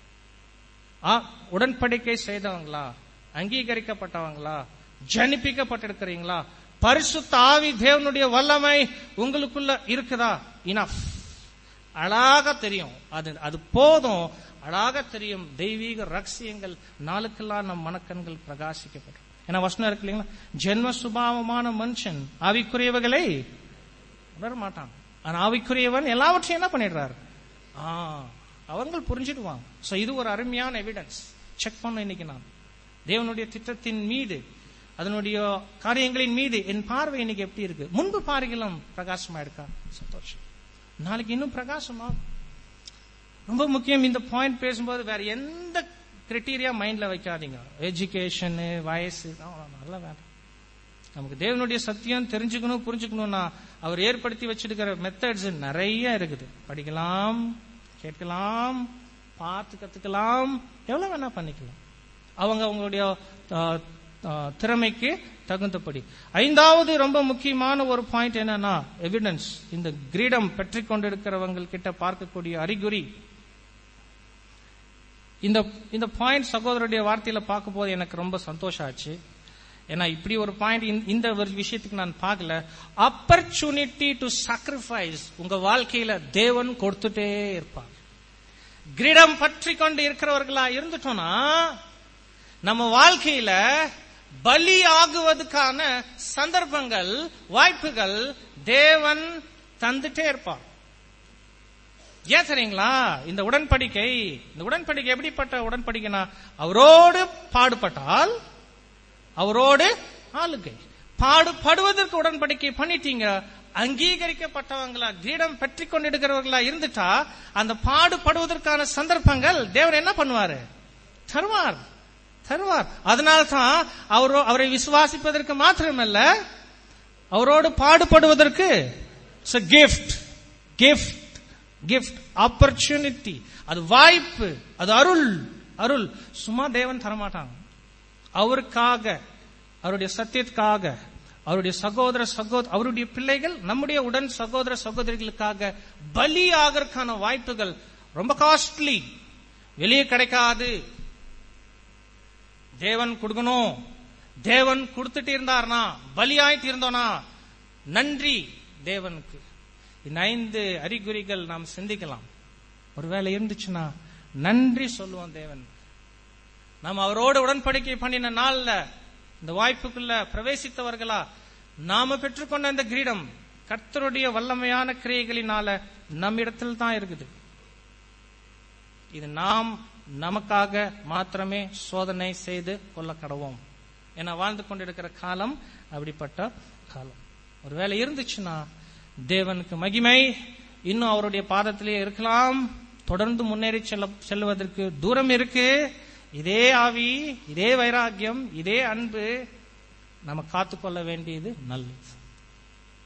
ஆ, உடன்படிக்கை செய்தவங்களா அங்கீகரிக்கப்பட்டவங்களா ஜனிப்பிக்கப்பட்டிருக்கிறீங்களா பரிசுத்த ஆவி தேவனுடைய வல்லமை உங்களுக்குள்ள இருக்குதா இனஃப் அழகா தெரியும் அது அது போதும் அழகா தெரியும் தெய்வீக ரகசியங்கள் நாளுக்கெல்லாம் நம் மனக்கண்கள் பிரகாசிக்கப்படும் ஏன்னா வசனம் இருக்கு இல்லைங்களா ஜென்ம சுபாவமான மனுஷன் ஆவிக்குரியவர்களை உணர மாட்டான் ஆனா ஆவிக்குரியவன் எல்லாவற்றையும் என்ன பண்ணிடுறாரு ஆ அவங்க புரிஞ்சிடுவாங்க சோ இது ஒரு அருமையான எவிடன்ஸ் செக் பண்ண இன்னைக்கு நான் தேவனுடைய திட்டத்தின் மீது அதனுடைய காரியங்களின் மீது என் பார்வை இன்னைக்கு எப்படி இருக்கு முன்பு பாருங்களும் பிரகாசமா இருக்கா சந்தோஷம் நாளைக்கு இன்னும் பிரகாசமா ரொம்ப முக்கியம் இந்த பாயிண்ட் பேசும்போது வேற எந்த கிரைட்டீரியா மைண்ட்ல வைக்காதீங்க எஜுகேஷன் வயசு நல்ல வேண்டாம் நமக்கு தேவனுடைய சத்தியம் தெரிஞ்சுக்கணும் புரிஞ்சுக்கணும்னா அவர் ஏற்படுத்தி வச்சிருக்கிற மெத்தட்ஸ் நிறைய இருக்குது படிக்கலாம் கேட்கலாம் பார்த்து கத்துக்கலாம் எவ்வளவு வேணா பண்ணிக்கலாம் அவங்க அவங்களுடைய ஆ, ஆ, திறமைக்கு தகுந்தபடி ஐந்தாவது ரொம்ப முக்கியமான ஒரு பாயிண்ட் என்னன்னா எவிடன்ஸ் இந்த கிரீடம் பெற்றுக் கொண்டிருக்கிறவங்க கிட்ட பார்க்கக்கூடிய அறிகுறி இந்த இந்த பாயிண்ட் சகோதரருடைய வார்த்தையில பார்க்கும் போது எனக்கு ரொம்ப சந்தோஷம் ஆச்சு ஏன்னா இப்படி ஒரு பாயிண்ட் இந்த ஒரு விஷயத்துக்கு நான் பார்க்கல ஆப்பர்ச்சுனிட்டி டு சாக்ரிஃபைஸ் உங்க வாழ்க்கையில தேவன் கொடுத்துட்டே இருப்பார் கிரீடம் பற்றி கொண்டு இருக்கிறவர்களா இருந்துட்டோம்னா நம்ம வாழ்க்கையில பலி ஆகுவதற்கான சந்தர்ப்பங்கள் வாய்ப்புகள் தேவன் தந்துட்டே இருப்பார் ஏன் தெரியுங்களா இந்த உடன்படிக்கை இந்த உடன்படிக்கை எப்படிப்பட்ட உடன்படிக்கைனா அவரோடு பாடுபட்டால் அவரோடு ஆளுகை பாடுபடுவதற்கு உடன்படிக்கை பண்ணிட்டீங்க அங்கீகரிக்கப்பட்டவங்களா கிரீடம் பெற்றுக் கொண்டிருக்கிறவர்களா இருந்துட்டா அந்த பாடுபடுவதற்கான சந்தர்ப்பங்கள் தேவன் என்ன பண்ணுவாரு தருவார் தருவார் அதனால்தான் அவரோ அவரை விசுவாசிப்பதற்கு மாத்திரமல்ல அவரோடு பாடுபடுவதற்கு கிஃப்ட் கிஃப்ட் கிஃப்ட் ஆப்பர்ச்சுனிட்டி அது வாய்ப்பு அது அருள் அருள் சும்மா தேவன் தரமாட்டாங்க அவருக்காக அவருடைய சத்தியத்துக்காக அவருடைய சகோதர சகோதர அவருடைய பிள்ளைகள் நம்முடைய உடன் சகோதர சகோதரிகளுக்காக பலி ஆகிறதுக்கான வாய்ப்புகள் ரொம்ப காஸ்ட்லி வெளியே கிடைக்காது தேவன் கொடுக்கணும் தேவன் கொடுத்துட்டு இருந்தார்னா பலியாயிட்டு இருந்தோனா நன்றி தேவனுக்கு இந்த ஐந்து அறிகுறிகள் நாம் சிந்திக்கலாம் ஒருவேளை இருந்துச்சுன்னா நன்றி சொல்லுவோம் தேவன் நாம் அவரோடு உடன்படிக்கை பண்ணின நாள்ல இந்த வாய்ப்புக்குள்ள பிரவேசித்தவர்களா நாம பெற்றுக்கொண்ட இந்த கிரீடம் கர்த்தருடைய வல்லமையான கிரியைகளினால நம்மிடத்தில் தான் இருக்குது இது நாம் நமக்காக மாத்திரமே சோதனை செய்து கொள்ள கடவோம் என வாழ்ந்து கொண்டிருக்கிற காலம் அப்படிப்பட்ட காலம் ஒருவேளை இருந்துச்சுன்னா தேவனுக்கு மகிமை இன்னும் அவருடைய பாதத்திலே இருக்கலாம் தொடர்ந்து முன்னேறி செல்ல செல்வதற்கு தூரம் இருக்கு இதே ஆவி இதே வைராக்கியம் இதே அன்பு நம்ம காத்துக்கொள்ள வேண்டியது நல்லது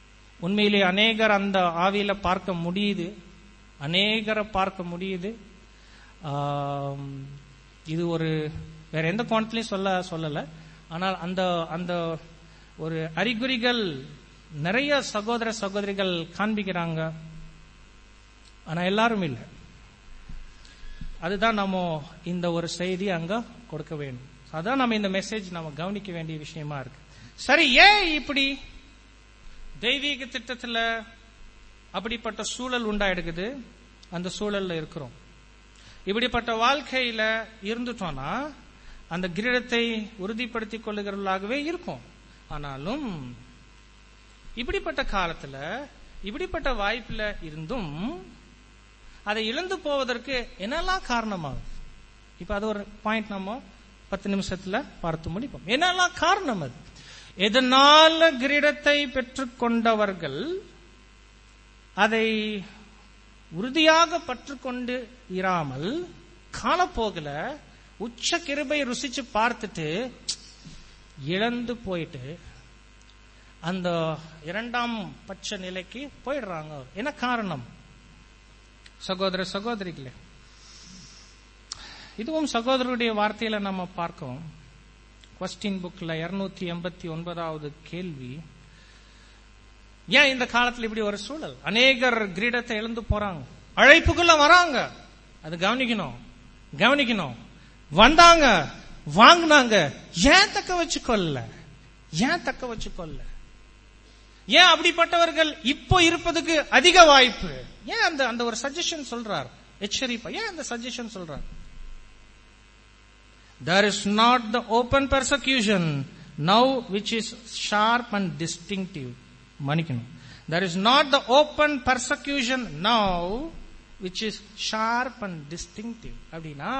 உண்மையிலே அநேகர் அந்த ஆவியில பார்க்க முடியுது அநேகரை பார்க்க முடியுது ஆம், இது ஒரு வேற எந்த கோணத்திலையும் சொல்ல சொல்லல ஆனால் அந்த அந்த ஒரு அறிகுறிகள் நிறைய சகோதர சகோதரிகள் காண்பிக்கிறாங்க ஆனா எல்லாரும் இல்லை அதுதான் நம்ம இந்த ஒரு செய்தி அங்க கொடுக்க வேண்டும் அதான் நம்ம இந்த மெசேஜ் நம்ம கவனிக்க வேண்டிய விஷயமா இருக்கு சரி ஏன் இப்படி தெய்வீக திட்டத்துல அப்படிப்பட்ட சூழல் உண்டாயிடுக்குது அந்த சூழல்ல இருக்கிறோம் இப்படிப்பட்ட வாழ்க்கையில இருந்துட்டோம்னா அந்த கிரீடத்தை உறுதிப்படுத்திக் கொள்ளுகிறவர்களாகவே இருக்கும் ஆனாலும் இப்படிப்பட்ட காலத்துல இப்படிப்பட்ட வாய்ப்புல இருந்தும் அதை இழந்து போவதற்கு என்னெல்லாம் காரணமாகும் இப்ப அது ஒரு பாயிண்ட் நம்ம பத்து நிமிஷத்துல பார்த்து முடிப்போம் என்னெல்லாம் காரணம் அது எதனால கிரீடத்தை பெற்றுக்கொண்டவர்கள் அதை உறுதியாக பற்றுக்கொண்டு இராமல் காலப்போகல உச்ச கிருபை ருசிச்சு பார்த்துட்டு இழந்து போயிட்டு அந்த இரண்டாம் பட்ச நிலைக்கு போயிடுறாங்க என்ன காரணம் சகோதர சகோதரிகளே இதுவும் சகோதரருடைய வார்த்தையில நம்ம பார்க்கோம் கொஸ்டின் புக்ல இருநூத்தி எண்பத்தி ஒன்பதாவது கேள்வி ஏன் இந்த காலத்துல இப்படி ஒரு சூழல் அநேகர் கிரீடத்தை இழந்து போறாங்க அழைப்புக்குள்ள வராங்க அது கவனிக்கணும் கவனிக்கணும் வந்தாங்க வாங்கினாங்க ஏன் தக்க வச்சுக்கொள்ள ஏன் தக்க வச்சுக்கொள்ள ஏன் அப்படிப்பட்டவர்கள் இப்போ இருப்பதுக்கு அதிக வாய்ப்பு ஏன் அந்த அந்த ஒரு சஜஷன் சொல்றார் எச்சரிப்பா ஏன் அந்த சஜஷன் சொல்றார் there is not the open persecution now which is sharp and distinctive மன்னிக்கணும் there is not the open persecution now which is sharp and distinctive அப்படின்னா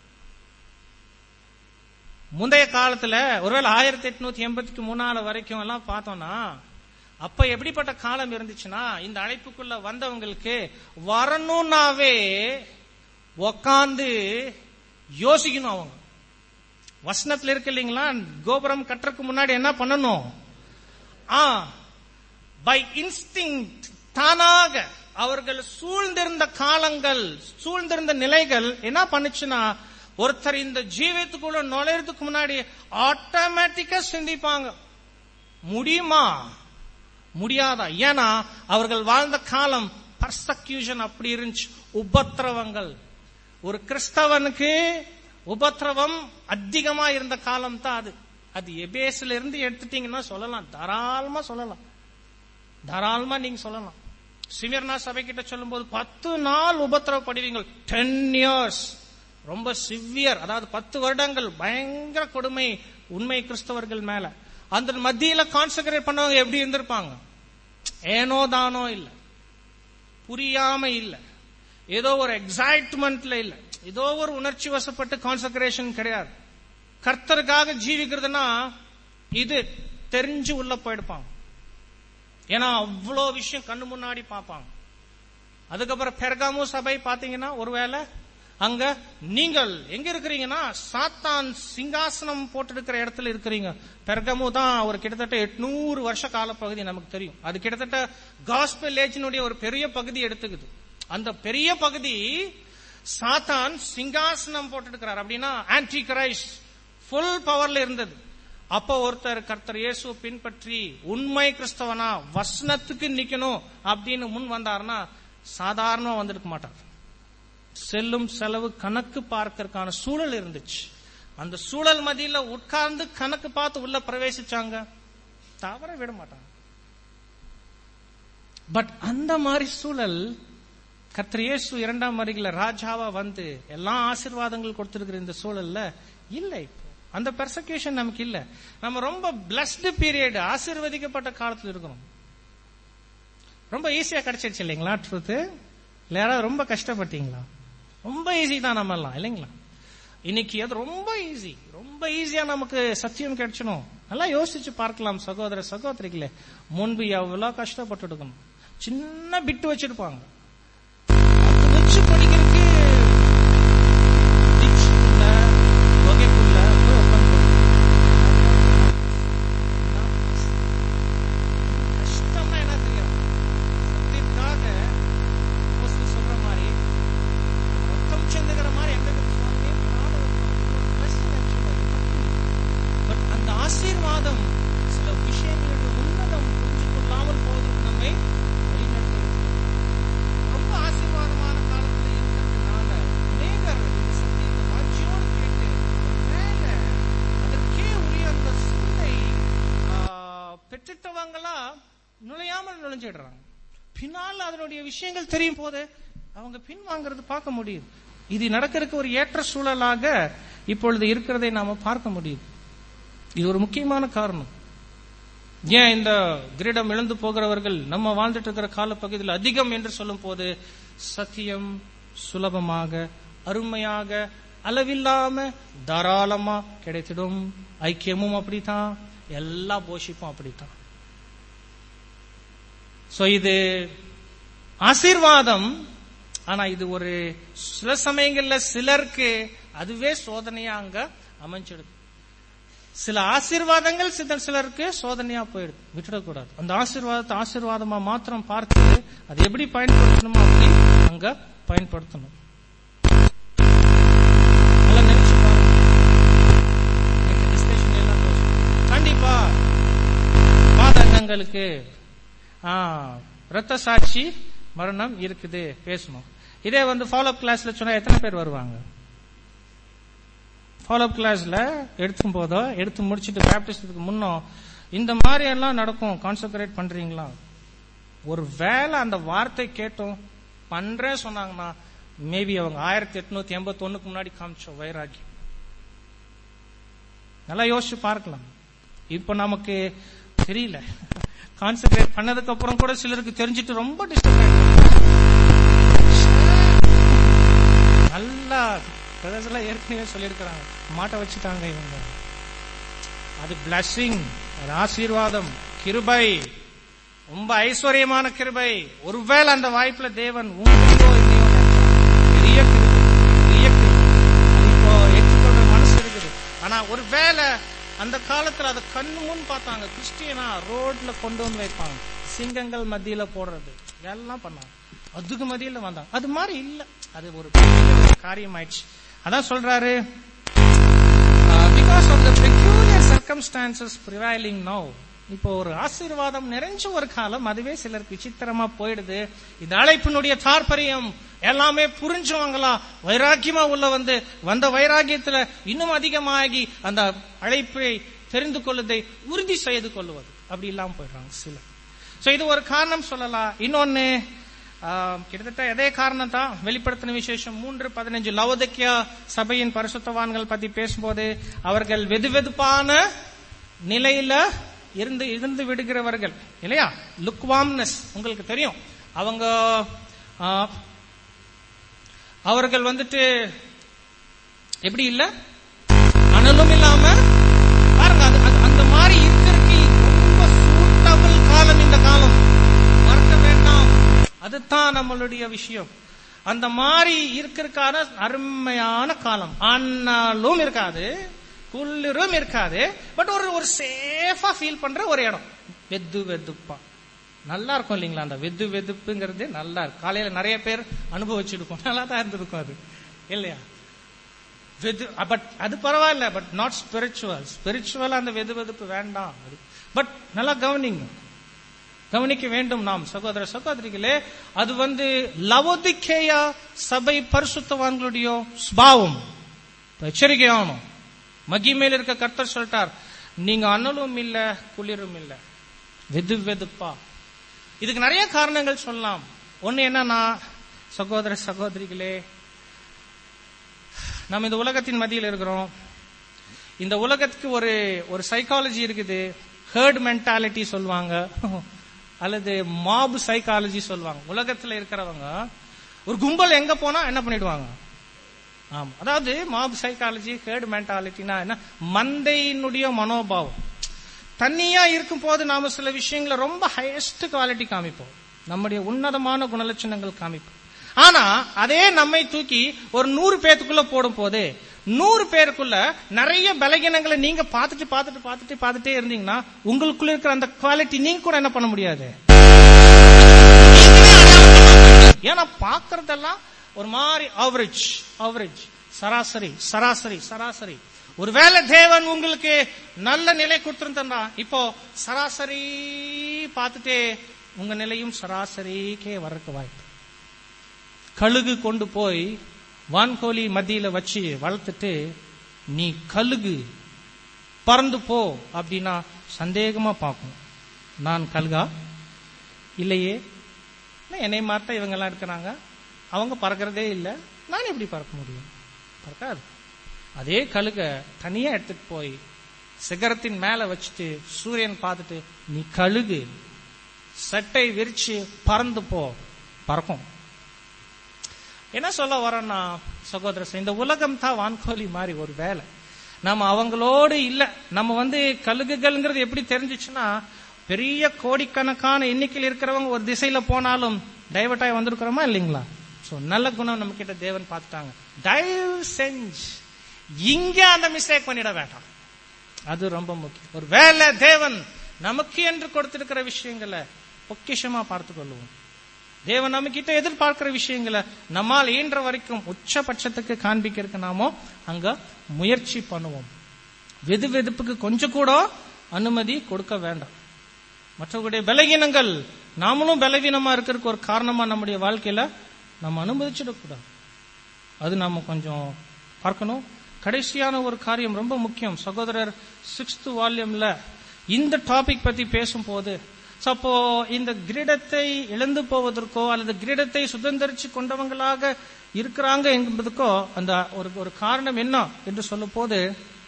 முந்தைய காலத்துல ஒருவேளை ஆயிரத்தி எட்நூத்தி எண்பதுக்கு முன்னால வரைக்கும் எல்லாம் பார்த்தோம்னா அப்ப எப்படிப்பட்ட காலம் இருந்துச்சுன்னா இந்த அழைப்புக்குள்ள வந்தவங்களுக்கு வரணும்னாவே உக்காந்து யோசிக்கணும் அவங்க வசனத்துல இருக்கு இல்லைங்களா கோபுரம் கட்டுறதுக்கு முன்னாடி என்ன பண்ணணும் ஆ பை இன்ஸ்டிங் தானாக அவர்கள் சூழ்ந்திருந்த காலங்கள் சூழ்ந்திருந்த நிலைகள் என்ன பண்ணுச்சுன்னா ஒருத்தர் இந்த ஜீவியத்துக்குள்ள நுழையறதுக்கு முன்னாடி ஆட்டோமேட்டிக்கா சிந்திப்பாங்க முடியுமா முடியாதா ஏன்னா அவர்கள் வாழ்ந்த காலம் பர்சக்யூஷன் அப்படி இருந்துச்சு உபத்திரவங்கள் ஒரு கிறிஸ்தவனுக்கு உபத்திரவம் அதிகமா இருந்த காலம் தான் அது அது எபேஸ்ல இருந்து எடுத்துட்டீங்கன்னா சொல்லலாம் தாராளமா சொல்லலாம் தாராளமா நீங்க சொல்லலாம் சிமிர்னா சபை கிட்ட சொல்லும்போது பத்து நாள் உபத்திரவப்படுவீங்கள் டென் இயர்ஸ் ரொம்ப சிவியர் அதாவது பத்து வருடங்கள் பயங்கர கொடுமை உண்மை கிறிஸ்தவர்கள் மேல அந்த மத்தியில கான்சென்ட்ரேட் பண்ணவங்க எப்படி இருந்திருப்பாங்க ஏனோ தானோ இல்ல புரியாம இல்ல ஏதோ ஒரு எக்ஸைட்மெண்ட்ல இல்ல ஏதோ ஒரு உணர்ச்சி வசப்பட்டு கான்சன்ட்ரேஷன் கிடையாது கர்த்தருக்காக ஜீவிக்கிறதுனா இது தெரிஞ்சு உள்ள போயிடுப்பாங்க ஏன்னா அவ்வளோ விஷயம் கண்ணு முன்னாடி பார்ப்பாங்க அதுக்கப்புறம் பெர்காமு சபை பாத்தீங்கன்னா ஒருவேளை அங்க நீங்கள் எங்க இருக்கிறீங்கன்னா சாத்தான் சிங்காசனம் போட்டிருக்கிற இடத்துல இருக்கிறீங்க பெர்கமு தான் ஒரு கிட்டத்தட்ட எட்நூறு வருஷ கால பகுதி நமக்கு தெரியும் அது கிட்டத்தட்ட காஸ்பல் ஏஜினுடைய ஒரு பெரிய பகுதி எடுத்துக்குது அந்த பெரிய பகுதி சாத்தான் சிங்காசனம் போட்டுருக்கிறார் அப்படின்னா ஆன்டி கிரைஸ்ட் ஃபுல் பவர்ல இருந்தது அப்போ ஒருத்தர் கர்த்தர் இயேசு பின்பற்றி உண்மை கிறிஸ்தவனா வசனத்துக்கு நிக்கணும் அப்படின்னு முன் வந்தாருன்னா சாதாரணமா வந்திருக்க மாட்டார் செல்லும் செலவு கணக்கு பார்க்கறதுக்கான சூழல் இருந்துச்சு அந்த சூழல் மதியில உட்கார்ந்து கணக்கு பார்த்து உள்ள பிரவேசிச்சாங்க தவற விட மாட்டாங்க பட் அந்த மாதிரி சூழல் கர்த்தர் இயேசு இரண்டாம் வருகில ராஜாவா வந்து எல்லா ஆசீர்வாதங்கள் கொடுத்திருக்கிற இந்த சூழல்ல இல்ல இப்போ அந்த பெர்சக்யூஷன் நமக்கு இல்ல நம்ம ரொம்ப பிளஸ்டு பீரியட் ஆசீர்வதிக்கப்பட்ட காலத்துல இருக்கிறோம் ரொம்ப ஈஸியா கிடைச்சிருச்சு இல்லைங்களா ட்ரூத் இல்ல யாராவது ரொம்ப கஷ்டப்பட்டீங்களா ரொம்ப ஈஸி தான் நம்ம எல்லாம் இல்லைங்களா இன்னைக்கு அது ரொம்ப ஈஸி ரொம்ப ஈஸியா நமக்கு சத்தியம் கிடைச்சணும் நல்லா யோசிச்சு பார்க்கலாம் சகோதர சகோதரிகளே முன்பு எவ்வளவு கஷ்டப்பட்டு இருக்கணும் சின்ன பிட்டு வச்சிருப்பாங்க அது வச்சு படிக்கிறதுக்கு ditchக்குள்ள, குகைக்குள்ள போய் உட்கார்ந்து படிக்கணும். கஷ்டம்னா என்ன தெரியும் பெற்றுட்டவங்களா நுழையாமல் நுழைஞ்சிடுறாங்க பின்னால் அதனுடைய விஷயங்கள் தெரியும் போது அவங்க பின் வாங்குறது பார்க்க முடியுது இது நடக்கிறதுக்கு ஒரு ஏற்ற சூழலாக இப்பொழுது இருக்கிறதை நாம பார்க்க முடியுது இது ஒரு முக்கியமான காரணம் ஏன் இந்த கிரீடம் இழந்து போகிறவர்கள் நம்ம வாழ்ந்துட்டு இருக்கிற காலப்பகுதியில் அதிகம் என்று சொல்லும் போது சத்தியம் சுலபமாக அருமையாக அளவில்லாம தாராளமா கிடைத்திடும் ஐக்கியமும் அப்படித்தான் எல்லா போஷிப்பும் அப்படித்தான் சோ இது ஆசீர்வாதம் ஆனா இது ஒரு சில சமயங்கள்ல சிலருக்கு அதுவே சோதனையா அங்க அமைஞ்சிடுது சில ஆசீர்வாதங்கள் சில சிலருக்கு சோதனையா போயிடுது விட்டுடக்கூடாது அந்த ஆசீர்வாதத்தை ஆசீர்வாதமா மாத்திரம் பார்த்து அது எப்படி பயன்படுத்தணுமோ அப்படி அங்க பயன்படுத்தணும் நல்லா நினைச்சு பாருங்க. இந்த discussion எல்லாம் தோஷம். கண்டிப்பா பாதகங்களுக்கு ஆ, ரத்த சாட்சி மரணம் இருக்குது பேசணும் இதே வந்து ஃபாலோ அப் கிளாஸ்ல சொன்னா எத்தனை பேர் வருவாங்க ஃபாலோ அப் கிளாஸ்ல எடுக்கும் போதோ எடுத்து முடிச்சிட்டு பேப்டிஸ்டுக்கு முன்னும் இந்த மாதிரி எல்லாம் நடக்கும் கான்சென்ட்ரேட் பண்றீங்களா ஒரு வேளை அந்த வார்த்தை கேட்டோம் பண்றேன் சொன்னாங்கன்னா மேபி அவங்க ஆயிரத்தி எட்நூத்தி எண்பத்தி ஒண்ணுக்கு முன்னாடி காமிச்சோம் வைராகி நல்லா யோசிச்சு பார்க்கலாம் இப்ப நமக்கு தெரியல கான்சென்ட்ரேட் பண்ணதுக்கு அப்புறம் கூட சிலருக்கு தெரிஞ்சிட்டு ரொம்ப டிஸ்டர்ப் நல்லா brothers எல்லாம் ஏற்கனவே சொல்லியிருக்கிறாங்க மாட்ட வச்சுட்டாங்க இவங்க அது பிளஸிங் அது ஆசீர்வாதம் கிருபை ரொம்ப ஐஸ்வர்யமான கிருபை ஒருவேளை அந்த வாய்ப்புல தேவன் உண்மையோ இல்லையோ நினைச்சா, பெரிய கிருபை பெரிய கிருபை அது இப்போ ஏற்றுக்கொள்ற மனசு இருக்குது ஆனா ஒருவேளை அந்த காலத்துல அதை கண்ணு முன் பார்த்தாங்க கிறிஸ்டியனா ரோட்ல கொண்டு வந்து வைப்பாங்க சிங்கங்கள் மத்தியில போடுறது எல்லாம் பண்ணாங்க அதுக்கு மத்தியில வந்தாங்க அது மாதிரி இல்ல அது ஒரு பெரிய காரியம் ஆயிடுச்சு அதான் சொல்றாரு because of the peculiar circumstances prevailing now இப்போ ஒரு ஆசீர்வாதம் நிறைஞ்ச ஒரு காலம் அதுவே சிலருக்கு விசித்திரமா போயிடுது இந்த அழைப்பினுடைய தாற்பரியம் எல்லாமே புரிஞ்சவங்களா வைராக்கியமா உள்ள வந்து வந்த வைராக்கியத்துல இன்னும் அதிகமாகி அந்த அழைப்பை தெரிந்து கொள்வதை உறுதி செய்து கொள்வது அப்படி இல்லாம போயிடுறாங்க சிலர் சோ இது ஒரு காரணம் சொல்லலாம் இன்னொன்னு ஆஹ், கிட்டத்தட்ட அதே காரணம் தான் வெளிப்படுத்தின விசேஷம் மூன்று பதினஞ்சு லவோதிக்கியா சபையின் பரிசுத்தவான்கள் பத்தி பேசும்போது அவர்கள் வெதுவெதுப்பான நிலையில இருந்து இருந்து விடுகிறவர்கள் இல்லையா லுக்வாம்னஸ் உங்களுக்கு தெரியும் அவங்க ஆஹ், அவர்கள் வந்துட்டு எப்படி இல்ல அனலும் இல்லாம பாருங்க அது அது- அந்த மாதிரி இருக்கிறதுக்கு ரொம்ப சூட்டபிள் காலம் இந்த காலம் மறக்க வேண்டாம் அதுதான் நம்மளுடைய விஷயம் அந்த மாதிரி இருக்கிறதுக்கான அருமையான காலம் ஆனாலும் இருக்காது குளிரும் இருக்காது பட் ஒரு ஒரு சேஃபா ஃபீல் பண்ற ஒரு இடம் வெது வெதுப்பா நல்லா இருக்கும் இல்லைங்களா அந்த வெது வெதுப்புங்கிறது நல்லா இருக்கும் காலையில நிறைய பேர் அனுபவிச்சிருக்கும் நல்லா தான் இருந்திருக்கும் அது இல்லையா வெது பட் அது பரவாயில்ல பட் நாட் ஸ்பிரிச்சுவல் ஸ்பிரிச்சுவல் அந்த வெது வெதுப்பு வேண்டாம் பட் நல்லா கவனிங்க கவனிக்க வேண்டும் நாம் சகோதர சகோதரிகளே அது வந்து லவோதிக்கேயா சபை பரிசுத்தவான்களுடைய ஸ்பாவம் எச்சரிக்கையானோம் மகிமையில் இருக்க கர்த்தர் சொல்லிட்டார் நீங்க அனலும் இல்ல குளிரும் இல்ல வெது வெதுப்பா இதுக்கு நிறைய காரணங்கள் சொல்லலாம் ஒண்ணு என்னன்னா சகோதர சகோதரிகளே நம்ம இந்த உலகத்தின் மத்தியில் இருக்கிறோம் இந்த உலகத்துக்கு ஒரு ஒரு சைக்காலஜி இருக்குது ஹேர்ட் மென்டாலிட்டி சொல்லுவாங்க அல்லது மாப் சைக்காலஜி சொல்லுவாங்க உலகத்துல இருக்கிறவங்க ஒரு கும்பல் எங்க போனா என்ன பண்ணிடுவாங்க ஆமா அதாவது மாப் சைக்காலஜி ஹேர்ட் மென்டாலிட்டினா என்ன மந்தையினுடைய மனோபாவம் தனியா இருக்கும் போது நாம சில விஷயங்களை ரொம்ப ஹையஸ்ட் குவாலிட்டி காமிப்போம் நம்முடைய உன்னதமான குணலட்சணங்கள் காமிப்போம் ஆனா அதே நம்மை தூக்கி ஒரு நூறு பேத்துக்குள்ள போடும் போது நூறு பேருக்குள்ள நிறைய பலகீனங்களை நீங்க பார்த்துட்டு பார்த்துட்டு பார்த்துட்டு பார்த்துட்டே இருந்தீங்கன்னா உங்களுக்குள்ள இருக்கிற அந்த குவாலிட்டி நீங்க கூட என்ன பண்ண முடியாது ஏன்னா பாக்குறதெல்லாம் ஒரு மாதிரி ஆவரேஜ் ஆவரேஜ் சராசரி சராசரி சராசரி ஒருவேளை தேவன் உங்களுக்கு நல்ல நிலை கொடுத்திருந்தா இப்போ சராசரி பார்த்துட்டே உங்க நிலையும் சராசரிக்கே வரக்கு வாய்ப்பு கழுகு கொண்டு போய் வான்கோழி மத்தியில வச்சு வளர்த்துட்டு நீ கழுகு பறந்து போ அப்படின்னா சந்தேகமா பார்க்கும் நான் கல்கா இல்லையே என்ன என்னை மாத்த இவங்க எல்லாம் இருக்கிறாங்க அவங்க பறக்கிறதே இல்லை நான் எப்படி பறக்க முடியும் பறக்காது அதே கழுக தனியா எடுத்துட்டு போய் சிகரத்தின் மேல வச்சுட்டு சூரியன் பார்த்துட்டு நீ கழுகு சட்டை விரிச்சு பறந்து போ பறக்கும் என்ன சொல்ல வரேன்னா சகோதர சகோதரி, இந்த உலகம் தான் வான்கோழி மாதிரி ஒரு வேலை நம்ம அவங்களோடு இல்ல நம்ம வந்து கழுகுகள்ங்கிறது எப்படி தெரிஞ்சிச்சுன்னா பெரிய கோடிக்கணக்கான எண்ணிக்கையில் இருக்கிறவங்க ஒரு திசையில போனாலும் டைவர்ட் ஆகி வந்திருக்கிறோமா இல்லைங்களா சோ நல்ல குணம் நம்ம கிட்ட தேவன் பார்த்துட்டாங்க தயவு செஞ்சு இங்க அந்த மிஸ்டேக் பண்ணிட வேண்டாம் அது ரொம்ப முக்கியம் ஒரு வேலை தேவன் நமக்கு என்று கொடுத்திருக்கிற விஷயங்களை பொக்கிஷமா பார்த்து கொள்வோம் தேவன் நம்ம கிட்ட எதிர்பார்க்கிற விஷயங்களை நம்மால் இயன்ற வரைக்கும் உச்சபட்சத்துக்கு காண்பிக்கிறதுக்கு நாமோ அங்க முயற்சி பண்ணுவோம் வெது வெதுப்புக்கு கொஞ்சம் கூட அனுமதி கொடுக்க வேண்டாம் மற்றவர்களுடைய பலகீனங்கள் நாமளும் பலவீனமா இருக்கிறதுக்கு ஒரு காரணமா நம்முடைய வாழ்க்கையில நம்ம அனுமதிச்சிடக்கூடாது அது நாம கொஞ்சம் பார்க்கணும் கடைசியான ஒரு காரியம் ரொம்ப முக்கியம் சகோதரர் சிக்ஸ்த் வால்யூம்ல இந்த டாபிக் பத்தி பேசும்போது so அப்போ இந்த கிரீடத்தை இழந்து போவதற்கோ அல்லது கிரீடத்தை சுதந்திரிச்சு கொண்டவங்களாக இருக்கிறாங்க என்பதுக்கோ அந்த ஒரு ஒரு காரணம் என்ன என்று சொல்லும் போது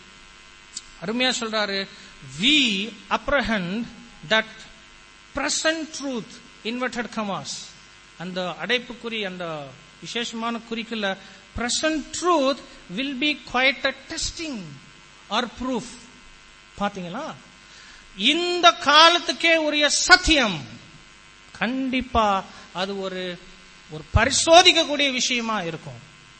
அருமையா சொல்றாரு we apprehend that present truth inverted commas அந்த அடைப்புக்குறி அந்த விசேஷமான குறிக்குள்ள present truth will be quite a testing or proof பாத்தீங்களா இந்த காலத்துக்கே உரிய சத்தியம் கண்டிப்பா அது ஒரு ஒரு பரிசோதிக்கக்கூடிய விஷயமா இருக்கும்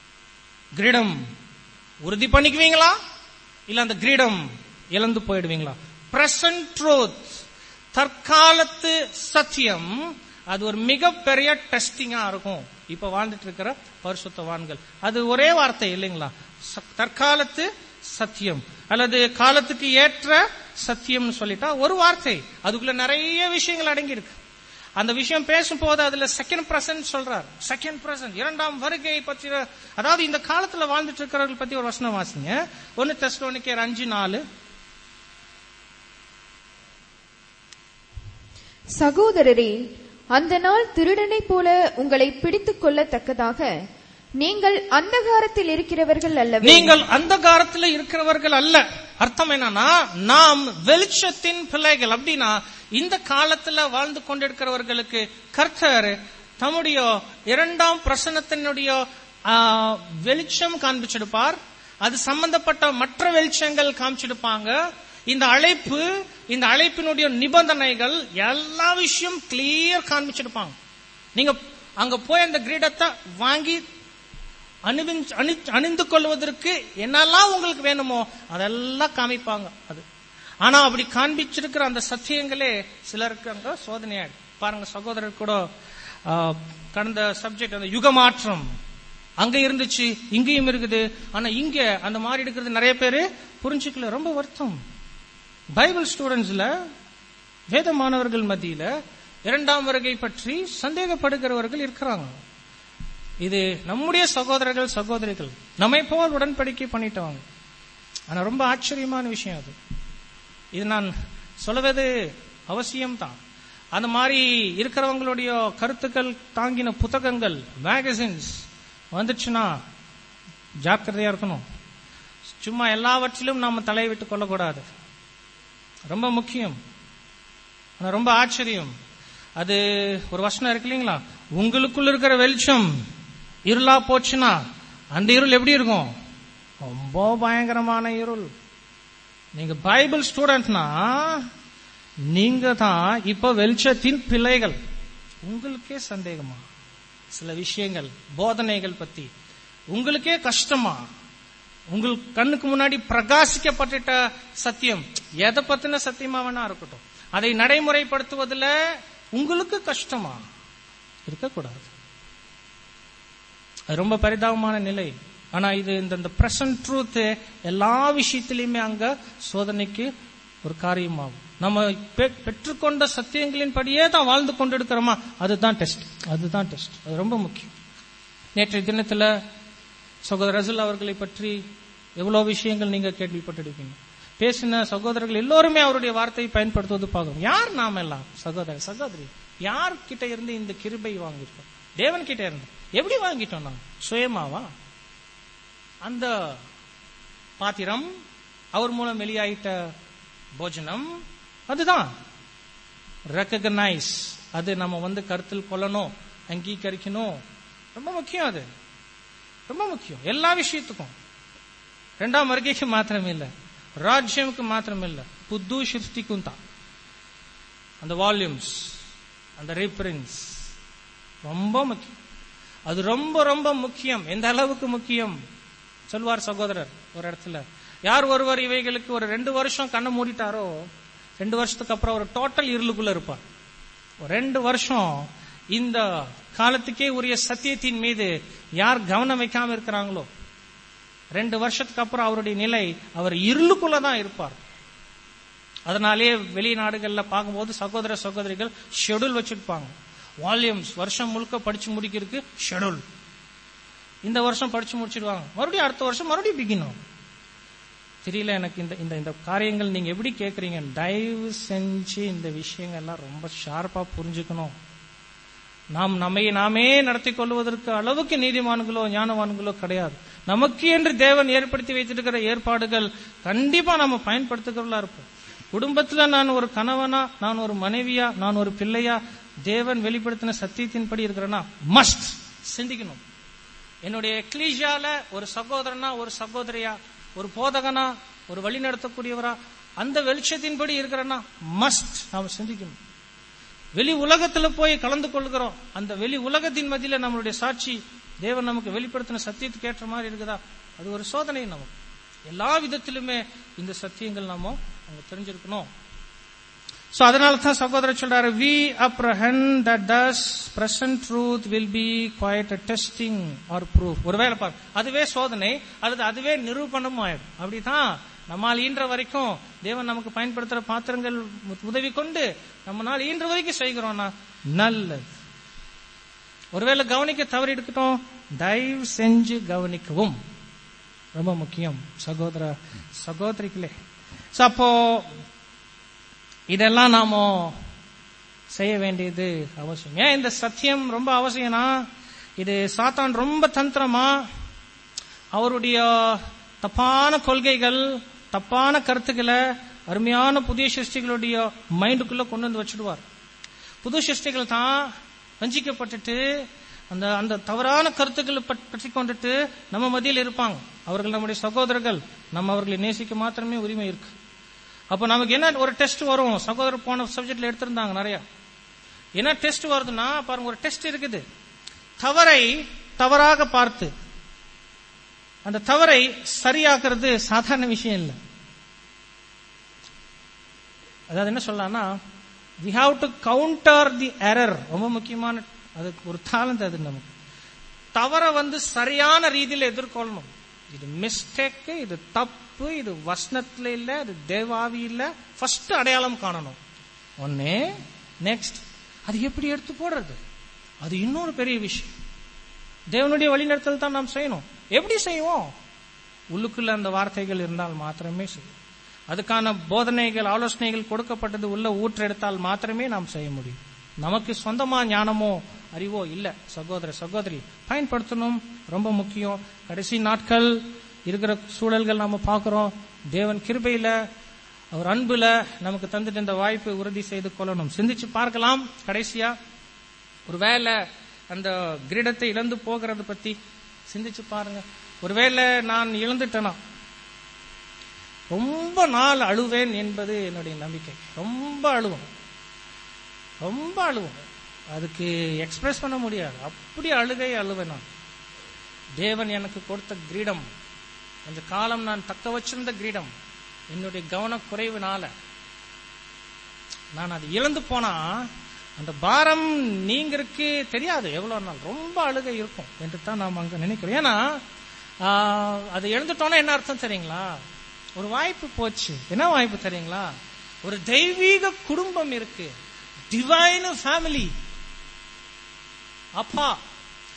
கிரீடம் உறுதி பண்ணிக்குவீங்களா இல்ல அந்த கிரீடம் இழந்து போயிடுவீங்களா பிரசன்ட் ட்ரூத் தற்காலத்து சத்தியம் அது ஒரு மிகப்பெரிய டெஸ்டிங்கா இருக்கும் இப்ப வாழ்ந்துட்டு இருக்கிற பரிசுத்தவான்கள் அது ஒரே வார்த்தை இல்லைங்களா ச- தற்காலத்து சத்தியம் அல்லது காலத்துக்கு ஏற்ற சத்தியம்னு சொல்லிட்டா ஒரு வார்த்தை அதுக்குள்ள நிறைய விஷயங்கள் அடங்கி இருக்கு அந்த விஷயம் பேசும்போது அதுல செகண்ட் பிரசன்ட் சொல்றார் செகண்ட் பிரசன்ட் இரண்டாம் வருகை பற்றி அதாவது இந்த காலத்துல வாழ்ந்துட்டு இருக்கிறவர்கள் பத்தி ஒரு வசனம் வாசிங்க ஒன்னு தெஸ்லோனிக்கர் அஞ்சு நாலு சகோதரரே அந்த நாள் திருடனைப் போல உங்களை பிடித்துக் கொள்ளத்தக்கதாக நீங்கள் அந்தகாரத்தில் இருக்கிறவர்கள் அல்லவே நீங்கள் அந்த காலத்துல இருக்கிறவர்கள் அல்ல அர்த்தம் என்னன்னா நாம் வெளிச்சத்தின் பிள்ளைகள் அப்படின்னா இந்த காலத்துல வாழ்ந்து கொண்டிருக்கிறவர்களுக்கு கர்த்தர் தம்முடைய இரண்டாம் பிரசனத்தினுடைய ஆ, வெளிச்சம் காண்பிச்சிருப்பார் அது சம்பந்தப்பட்ட மற்ற வெளிச்சங்கள் காமிச்சிருப்பாங்க இந்த அழைப்பு இந்த அழைப்பினுடைய நிபந்தனைகள் எல்லா விஷயம் கிளியர் காண்பிச்சிருப்பாங்க நீங்க அங்க போய் அந்த கிரீடத்தை வாங்கி அணிவின்- அணி- அணிந்து கொள்வதற்கு என்னெல்லாம் உங்களுக்கு வேணுமோ அதெல்லாம் காமிப்பாங்க அது ஆனா அப்படி காண்பிச்சிருக்கிற அந்த சத்தியங்களே சிலருக்கு அங்க சோதனையா இருக்கு. பாருங்க சகோதரர் கூட ஆ, கடந்த சப்ஜெக்ட் அந்த யுக மாற்றம் அங்க இருந்துச்சு இங்கேயும் இருக்குது ஆனா இங்க அந்த மாதிரி இருக்கிறது நிறைய பேரு புரிஞ்சுக்கல ரொம்ப வருத்தம் பைபிள் ஸ்டூடெண்ட்ஸ்ல வேத மாணவர்கள் மத்தியில இரண்டாம் வருகை பற்றி சந்தேகப்படுகிறவர்கள் இருக்கிறாங்க இது நம்முடைய சகோதரர்கள் சகோதரிகள் நம்மை போல் உடன்படிக்கை பண்ணிட்டவங்க ஆனா ரொம்ப ஆச்சரியமான விஷயம் அது இது நான் சொல்லுவது அவசியம்தான் அந்த மாதிரி இருக்கிறவங்களுடைய கருத்துக்கள் தாங்கின புத்தகங்கள் மேகசின்ஸ் வந்துச்சுன்னா ஜாக்கிரதையா இருக்கணும் சும்மா எல்லாவற்றிலும் நாம தலை விட்டு கொள்ளக்கூடாது ரொம்ப முக்கியம் ஆனா ரொம்ப ஆச்சரியம் அது ஒரு வசனம் இருக்கு இல்லைங்களா உங்களுக்குள்ள இருக்கிற வெளிச்சம் இருளா போச்சுன்னா அந்த இருள் எப்படி இருக்கும் ரொம்ப பயங்கரமான இருள் நீங்க பைபிள் ஸ்டூடெண்ட்னா நீங்க தான் இப்ப வெளிச்சத்தின் பிள்ளைகள் உங்களுக்கே சந்தேகமா சில விஷயங்கள் போதனைகள் பத்தி உங்களுக்கே கஷ்டமா உங்கள் கண்ணுக்கு முன்னாடி பிரகாசிக்கப்பட்டுட்ட சத்தியம் எதை பத்தின சத்தியமா வேணா இருக்கட்டும் அதை நடைமுறைப்படுத்துவதில் உங்களுக்கு கஷ்டமா இருக்கக்கூடாது அது ரொம்ப பரிதாபமான நிலை ஆனா இது இந்த இந்த பிரசன்ட் ட்ரூத் எல்லா விஷயத்திலையுமே அங்க சோதனைக்கு ஒரு காரியமாகும் நம்ம பெ- பெற்றுக்கொண்ட சத்தியங்களின் படியே தான் வாழ்ந்து கொண்டிருக்கிறோமா அதுதான் டெஸ்ட் அதுதான் டெஸ்ட் அது ரொம்ப முக்கியம் நேற்றைய தினத்துல சகோதரர் ரசூல் அவர்களை பற்றி எவ்வளவு விஷயங்கள் நீங்க கேள்விப்பட்டிருப்பீங்க பேசின சகோதரர்கள் எல்லோருமே அவருடைய வார்த்தையை பயன்படுத்துவது பார்க்கணும் யார் நாம் எல்லாம் சகோதரர் சகோதரி யார் கிட்ட இருந்து இந்த கிருபை வாங்கியிருக்கோம் தேவன் கிட்ட இருந்து எப்படி வாங்கிட்டோம் நாம் சுயமாவா அந்த பாத்திரம் அவர் மூலம் வெளியாயிட்ட போஜனம் அதுதான் ரெக்கக்னைஸ் அது நம்ம வந்து கருத்தில் கொள்ளணும் அங்கீகரிக்கணும் ரொம்ப முக்கியம் அது ரொம்ப முக்கியம் எல்லா விஷயத்துக்கும் ரெண்டாம் வருகைக்கு மாத்திரம் இல்ல ராஜ்யமுக்கு மாத்திரம் இல்ல புது சிருஷ்டிக்கும் தான் அந்த வால்யூம்ஸ் அந்த ரீப்ரின்ஸ் ரொம்ப முக்கியம் அது ரொம்ப ரொம்ப முக்கியம் எந்த அளவுக்கு முக்கியம் சொல்வார் சகோதரர் ஒரு இடத்துல யார் ஒருவர் இவைகளுக்கு ஒரு ரெண்டு வருஷம் கண்ணை மூடிட்டாரோ ரெண்டு வருஷத்துக்கு அப்புறம் ஒரு டோட்டல் இருளுக்குள்ள இருப்பார் ஒரு ரெண்டு வருஷம் இந்த காலத்துக்கே உரிய சத்தியத்தின் மீது யார் கவனம் வைக்காம இருக்கிறாங்களோ ரெண்டு வருஷத்துக்கு அப்புறம் அவருடைய நிலை அவர் இருளுக்குள்ள தான் இருப்பார் அதனாலே வெளிநாடுகள்ல பார்க்கும்போது சகோதர சகோதரிகள் ஷெடியூல் வச்சிருப்பாங்க வால்யூம்ஸ் வருஷம் முழுக்க படிச்சு முடிக்கிறதுக்கு ஷெடியூல் இந்த வருஷம் படிச்சு முடிச்சிடுவாங்க மறுபடியும் அடுத்த வருஷம் மறுபடியும் பிகினும் தெரியல எனக்கு இந்த இந்த இந்த காரியங்கள் நீங்க எப்படி கேக்குறீங்க தயவு செஞ்சு இந்த விஷயங்கள்லாம் ரொம்ப ஷார்ப்பா புரிஞ்சுக்கணும் நாம் நம்மை நாமே நடத்தி கொள்வதற்கு அளவுக்கு நீதிமான்களோ ஞானவான்களோ கிடையாது நமக்கு என்று தேவன் ஏற்படுத்தி வைத்திருக்கிற ஏற்பாடுகள் கண்டிப்பா நம்ம பயன்படுத்துகிறவர்களா இருப்போம் குடும்பத்துல நான் ஒரு கணவனா நான் ஒரு மனைவியா நான் ஒரு பிள்ளையா தேவன் வெளிப்படுத்தின சத்தியத்தின்படி இருக்கிறேன்னா மஸ்ட் சிந்திக்கணும் என்னுடைய எக்லீஷியால ஒரு சகோதரனா ஒரு சகோதரியா ஒரு போதகனா ஒரு வழி நடத்தக்கூடியவரா அந்த வெளிச்சத்தின்படி இருக்கிறேன்னா மஸ்ட் நாம் சிந்திக்கணும் வெளி உலகத்துல போய் கலந்து கொள்கிறோம் அந்த வெளி உலகத்தின் மத்தியில நம்மளுடைய சாட்சி தேவன் நமக்கு வெளிப்படுத்தின சத்தியத்துக்கு ஏற்ற மாதிரி இருக்குதா அது ஒரு சோதனை நமக்கு எல்லா விதத்திலுமே இந்த சத்தியங்கள் நாம அங்க தெரிஞ்சிருக்கணும் சோ அதனால தான் சகோதரர் சொல்றாரு we apprehend that this present truth will be quite testing or proof ஒருவேளை பாரு அதுவே சோதனை அல்லது அதுவே நிரூபணம் ஆயிடும் அப்படிதான் நம்மால் ஈன்ற வரைக்கும் தேவன் நமக்கு பயன்படுத்துற பாத்திரங்கள் உதவி கொண்டு நம்ம நாள் ஈன்ற வரைக்கும் செய்கிறோம்னா நல்லது ஒருவேளை கவனிக்க தவறி எடுக்கட்டும் தயவு செஞ்சு கவனிக்கவும் ரொம்ப முக்கியம் சகோதர சகோதரிகளே So, அப்போ இதெல்லாம் நாம செய்ய வேண்டியது அவசியம் ஏன் இந்த சத்தியம் ரொம்ப அவசியம்னா இது சாத்தான் ரொம்ப தந்திரமா அவருடைய தப்பான கொள்கைகள் தப்பான கருத்துக்களை அருமையான புதிய சிருஷ்டிகளுடைய மைண்டுக்குள்ள கொண்டு வந்து வச்சிடுவார் புது சிருஷ்டிகள் தான் வஞ்சிக்கப்பட்டுட்டு அந்த அந்த தவறான கருத்துக்களை பற்- பற்றி கொண்டுட்டு நம்ம மத்தியில் இருப்பாங்க அவர்கள் நம்முடைய சகோதரர்கள் நம்ம அவர்களை நேசிக்க மாத்திரமே உரிமை இருக்கு அப்ப நமக்கு என்ன ஒரு டெஸ்ட் வரும் சகோதரர் போன சப்ஜெக்ட்ல எடுத்திருந்தாங்க நிறைய என்ன டெஸ்ட் வருதுன்னா பாருங்க ஒரு டெஸ்ட் இருக்குது தவறை தவறாக பார்த்து அந்த தவறை சரியாக்குறது சாதாரண விஷயம் இல்லை அதாவது என்ன சொல்லலாம்னா we have to counter the error ரொம்ப முக்கியமான அதுக்கு ஒரு தாளந்து அது நமக்கு தவறை வந்து சரியான ரீதியில் எதிர்கொள்ளணும் இது மிஸ்டேக் இது தப்பு இது வசனத்துல இல்ல இது தேவாவி இல்ல ஃபர்ஸ்ட் அடையாளம் காணணும் ஒன்னே நெக்ஸ்ட் அது எப்படி எடுத்து போடுறது அது இன்னொரு பெரிய விஷயம் தேவனுடைய வழிநடத்தல் தான் நாம் செய்யணும் எப்படி செய்வோம் உள்ளுக்குள்ள அந்த வார்த்தைகள் இருந்தால் மாத்திரமே செய்யும் அதுக்கான போதனைகள் ஆலோசனைகள் கொடுக்கப்பட்டது உள்ள ஊற்றெடுத்தால் மாத்திரமே நாம் செய்ய முடியும் நமக்கு சொந்தமா ஞானமோ அறிவோ இல்ல சகோதர சகோதரி பயன்படுத்தணும் ரொம்ப முக்கியம் கடைசி நாட்கள் இருக்கிற சூழல்கள் நாம பார்க்கிறோம் தேவன் கிருபையில அவர் அன்புல நமக்கு தந்துட்டு இந்த வாய்ப்பை உறுதி செய்து கொள்ளணும் சிந்திச்சு பார்க்கலாம் கடைசியா ஒருவேளை அந்த கிரீடத்தை இழந்து போகிறது பத்தி சிந்திச்சு பாருங்க ஒருவேளை நான் இழந்துட்டேனா ரொம்ப நாள் அழுவேன் என்பது என்னுடைய நம்பிக்கை ரொம்ப அழுவோம் ரொம்ப அழுவோம் அதுக்கு எக்ஸ்பிரஸ் பண்ண முடியாது அப்படி அழுகை அழுவேன் நான் தேவன் எனக்கு கொடுத்த கிரீடம் கொஞ்ச காலம் நான் தக்க வச்சிருந்த கிரீடம் என்னுடைய கவன குறைவுனால நான் அது இழந்து போனா அந்த பாரம் நீங்கிறதுக்கு தெரியாது எவ்வளவு நாள் ரொம்ப அழுகை இருக்கும் என்று தான் நாம் அங்க நினைக்கிறோம் ஏன்னா ஆஹ், அது இழந்துட்டோம்னா என்ன அர்த்தம் தெரியுங்களா ஒரு வாய்ப்பு போச்சு என்ன வாய்ப்பு தெரியுங்களா ஒரு தெய்வீக குடும்பம் இருக்கு டிவைன் ஃபேமிலி அப்பா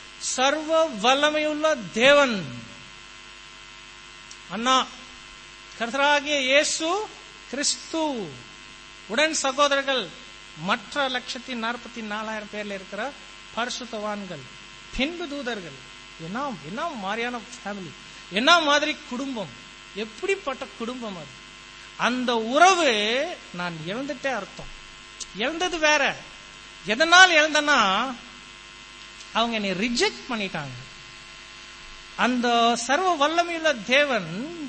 சர்வ வல்லமையுள்ள தேவன் அண்ணா கர்த்தராகிய இயேசு கிறிஸ்து உடன் சகோதரர்கள் மற்ற லட்சத்தி நாற்பத்தி நாலாயிரம் பேர்ல இருக்கிற பரிசுத்தவான்கள் பின்பு தூதர்கள் என்ன என்ன மாதிரியான ஃபேமிலி என்ன மாதிரி குடும்பம் எப்படிப்பட்ட குடும்பம் அது அந்த உறவு நான் இழந்துட்டே அர்த்தம் இழந்தது வேற எதனால் இழந்தனா அவங்க என்னை ரிஜெக்ட் பண்ணிட்டாங்க அந்த சர்வ வல்லமையுள்ள தேவன்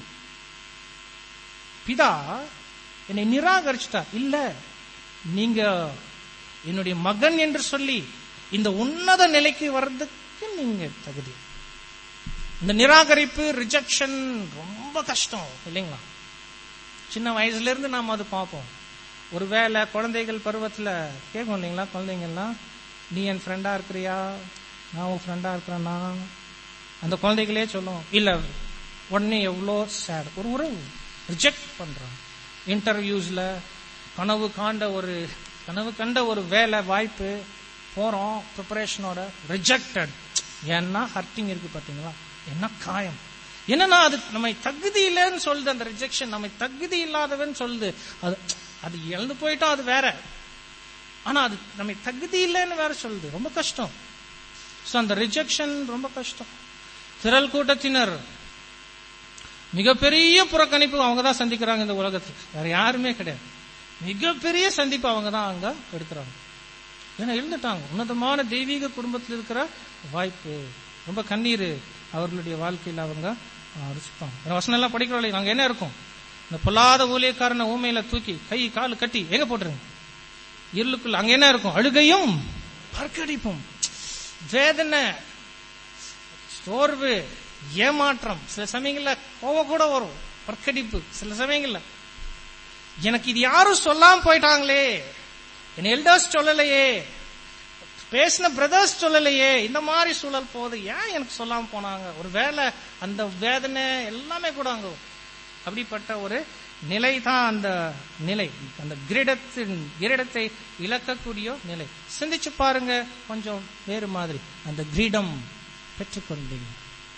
பிதா என்னை நிராகரிச்சிட்டார் இல்ல நீங்க என்னுடைய மகன் என்று சொல்லி இந்த உன்னத நிலைக்கு வர்றதுக்கு நீங்க தகுதி இந்த நிராகரிப்பு ரிஜெக்ஷன் ரொம்ப கஷ்டம் இல்லைங்களா சின்ன வயசுல இருந்து நாம அது பார்ப்போம் ஒருவேளை குழந்தைகள் பருவத்துல கேட்கும் இல்லைங்களா குழந்தைங்கள்லாம் நீ என் ஃப்ரெண்டா இருக்கிறியா நான் உன் ஃப்ரெண்டா இருக்கிறேன்னா அந்த குழந்தைகளே சொல்லும் இல்ல உடனே எவ்வளோ சேட் ஒரு உறவு ரிஜெக்ட் பண்றான் இன்டர்வியூஸ்ல கனவு காண்ட ஒரு கனவு கண்ட ஒரு வேலை வாய்ப்பு போறோம் ப்ரிப்பரேஷனோட ரிஜெக்டட் ஏன்னா ஹர்ட்டிங் இருக்கு பாத்தீங்களா என்ன காயம் என்னன்னா அது நம்மை தகுதி இல்லைன்னு சொல்லுது அந்த ரிஜெக்ஷன் நம்மை தகுதி இல்லாதவன் சொல்லுது அது அது இழந்து போயிட்டோம் அது வேற ஆனா அது நம்மை தகுதி இல்லைன்னு வேற சொல்லுது ரொம்ப கஷ்டம் சோ அந்த ரிஜெக்ஷன் ரொம்ப கஷ்டம் திரள் கூட்டத்தினர் மிகப்பெரிய புறக்கணிப்பு அவங்க தான் சந்திக்கிறாங்க இந்த உலகத்தில் வேற யாருமே கிடையாது மிகப்பெரிய சந்திப்பு அவங்க தான் அங்க எடுக்கிறாங்க ஏன்னா எழுந்துட்டாங்க உன்னதமான தெய்வீக குடும்பத்தில் இருக்கிற வாய்ப்பு ரொம்ப கண்ணீர் அவர்களுடைய வாழ்க்கையில் அவங்க ருசிப்பாங்க வசனம் எல்லாம் படிக்கிறோம் நாங்க என்ன இருக்கும் இந்த பொல்லாத ஊழியக்காரனை ஊமையில தூக்கி கை கால் கட்டி எங்க போட்டுருங்க இருளுக்குள்ள அங்க என்ன இருக்கும் அழுகையும் பற்கடிப்பும் வேதனை சோர்வு ஏமாற்றம் சில சமயங்கள்ல கோவம் கூட வரும் பற்கடிப்பு சில சமயங்கள்ல எனக்கு இது யாரும் சொல்லாம போயிட்டாங்களே என் எல்டர்ஸ் சொல்லலையே பேசின பிரதர்ஸ் சொல்லலையே இந்த மாதிரி சூழல் போகுது ஏன் எனக்கு சொல்லாம போனாங்க ஒரு வேலை அந்த வேதனை எல்லாமே கூட அங்க அப்படிப்பட்ட ஒரு நிலை தான் அந்த நிலை அந்த கிரீடத்தின் கிரீடத்தை இழக்கக்கூடிய நிலை சிந்திச்சு பாருங்க கொஞ்சம் வேறு மாதிரி அந்த கிரீடம் பெற்றுக்கொண்டீங்க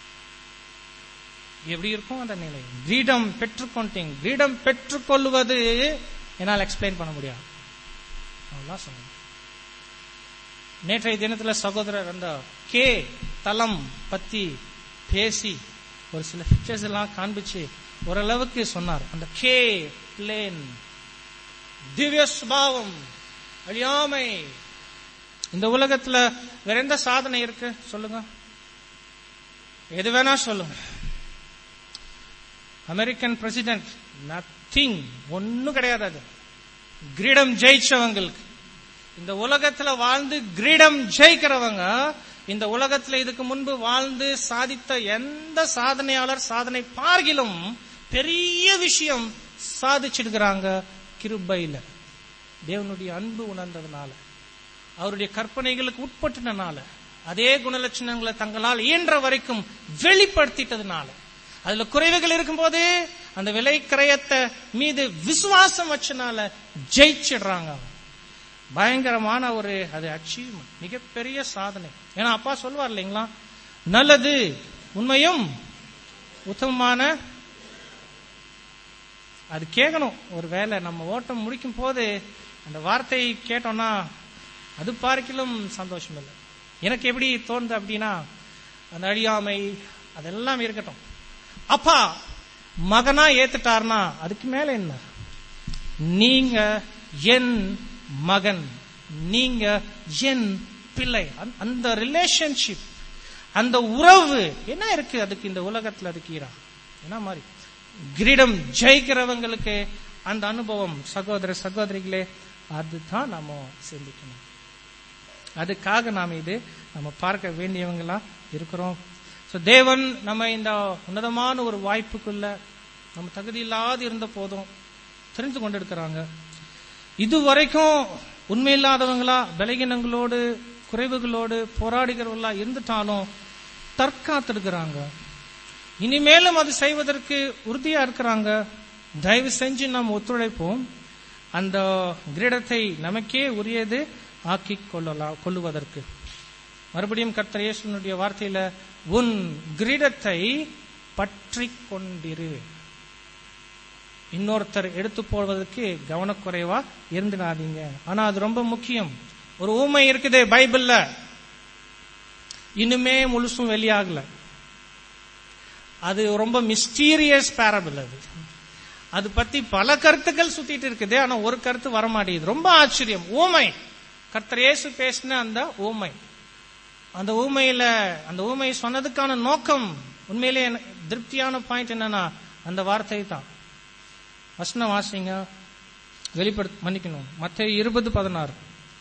எப்படி இருக்கும் அந்த நிலை கிரீடம் பெற்றுக்கொண்டீங்க கிரீடம் பெற்றுக்கொள்வது என்னால் எக்ஸ்பிளைன் பண்ண முடியாது அவ்வளவுதான் சொன்னேன் நேற்றைய தினத்துல சகோதரர் அந்த கே தலம் பத்தி பேசி ஒரு சில பிக்சர்ஸ் எல்லாம் காண்பிச்சு ஓரளவுக்கு சொன்னார் அந்த கே பிளேன் திவ்ய சுபாவம் அழியாமை இந்த உலகத்துல வேற எந்த சாதனை இருக்கு சொல்லுங்க எது வேணா சொல்லுங்க அமெரிக்கன் பிரசிடென்ட் நத்திங் ஒன்னும் கிடையாது அது கிரீடம் ஜெயிச்சவங்களுக்கு இந்த உலகத்துல வாழ்ந்து கிரீடம் ஜெயிக்கிறவங்க இந்த உலகத்துல இதுக்கு முன்பு வாழ்ந்து சாதித்த எந்த சாதனையாளர் சாதனை பார்கிலும் பெரிய விஷயம் சாதிச்சிருக்கிறாங்க கிருபையில தேவனுடைய அன்பு உணர்ந்ததுனால அவருடைய கற்பனைகளுக்கு உட்பட்டனால அதே குணலட்சணங்களை தங்களால் இயன்ற வரைக்கும் வெளிப்படுத்திட்டதுனால அதுல குறைவுகள் இருக்கும்போது அந்த விலை கிரயத்தை மீது விசுவாசம் வச்சனால ஜெயிச்சிடுறாங்க பயங்கரமான ஒரு அது அச்சீவ்மெண்ட் மிகப்பெரிய சாதனை ஏன்னா அப்பா சொல்வார் இல்லைங்களா நல்லது உண்மையும் உத்தமமான அது கேட்கணும் ஒரு வேலை நம்ம ஓட்டம் முடிக்கும் போது அந்த வார்த்தை கேட்டோம்னா அது பார்க்கிலும் சந்தோஷம் இல்லை எனக்கு எப்படி தோணுது அப்படின்னா அந்த அழியாமை அதெல்லாம் இருக்கட்டும் அப்பா மகனா ஏத்துட்டார்னா அதுக்கு மேல என்ன நீங்க என் மகன் நீங்க என் பிள்ளை அந்த ரிலேஷன்ஷிப் அந்த உறவு என்ன இருக்கு அதுக்கு இந்த உலகத்துல இருக்கீரா என்ன மாதிரி கிரீடம் ஜெயிக்கிறவங்களுக்கு அந்த அனுபவம் சகோதர சகோதரிகளே அதுதான் நம்ம சிந்திக்கணும் அதுக்காக நாம் இது நம்ம பார்க்க வேண்டியவங்களா இருக்கிறோம் ஸோ தேவன் நம்ம இந்த உன்னதமான ஒரு வாய்ப்புக்குள்ள நம்ம தகுதி இல்லாது இருந்த போதும் தெரிந்து கொண்டிருக்கிறாங்க இதுவரைக்கும் உண்மையில்லாதவங்களா பலகீனங்களோடு குறைவுகளோடு போராடுகிறவங்களா இருந்துட்டாலும் தற்காத்திருக்கிறாங்க இனிமேலும் அது செய்வதற்கு உறுதியா இருக்கிறாங்க தயவு செஞ்சு நாம் ஒத்துழைப்போம் அந்த கிரீடத்தை நமக்கே உரியது ஆக்கி கொள்ளலாம் கொள்ளுவதற்கு மறுபடியும் கர்த்தர் இயேசுனுடைய வார்த்தையில உன் கிரீடத்தை பற்றி கொண்டிரு இன்னொருத்தர் எடுத்து போவதற்கு கவனக்குறைவா இருந்துடாதீங்க ஆனா அது ரொம்ப முக்கியம் ஒரு ஊமை இருக்குது பைபிள்ல இன்னுமே முழுசும் வெளியாகல அது ரொம்ப மிஸ்டீரியஸ் பேரபிள் அது அது பத்தி பல கருத்துக்கள் சுத்திட்டு இருக்குது ஆனா ஒரு கருத்து வரமாட்டேங்குது ரொம்ப ஆச்சரியம் ஊமை கர்த்தர் இயேசு பேசின அந்த ஊமை அந்த ஊமையில அந்த ஊமை சொன்னதுக்கான நோக்கம் உண்மையிலே எனக்கு திருப்தியான பாயிண்ட் என்னன்னா அந்த வார்த்தை தான் வசனம் வாசிங்க வெளிப்படுத்த மன்னிக்கணும் மற்ற இருபது பதினாறு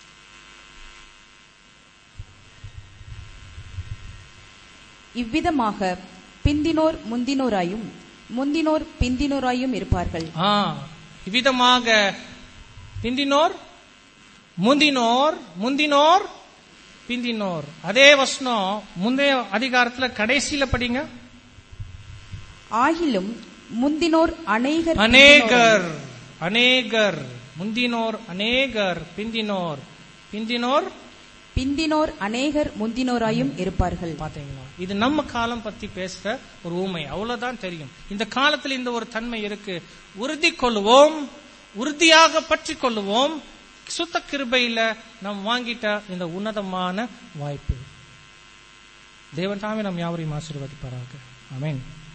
இவ்விதமாக பிந்தினோர் முந்தினோராயும் முந்தினோர் பிந்தினோராயும் இருப்பார்கள் ஆ இவ்விதமாக பிந்தினோர் முந்தினோர் முந்தினோர் பிந்தினோர் அதே வசனம் முந்தைய அதிகாரத்துல கடைசியில படிங்க ஆகிலும் முந்தினோர் அநேகர் அநேகர் அநேகர் முந்தினோர் அநேகர் பிந்தினோர் பிந்தினோர் பிந்தினோர் அநேகர் முந்தினோராயும் இருப்பார்கள் பாத்தீங்களா இது நம்ம காலம் பத்தி பேசுற ஒரு ஊமை அவ்வளவுதான் தெரியும் இந்த காலத்துல இந்த ஒரு தன்மை இருக்கு உறுதி கொள்ளுவோம் உறுதியாக பற்றி கொள்ளுவோம் சுத்த கிருபையில நாம் வாங்கிட்ட இந்த உன்னதமான வாய்ப்பு தேவன் தாமே நம் யாவரையும் ஆசீர்வதிப்பாராக ஆமென்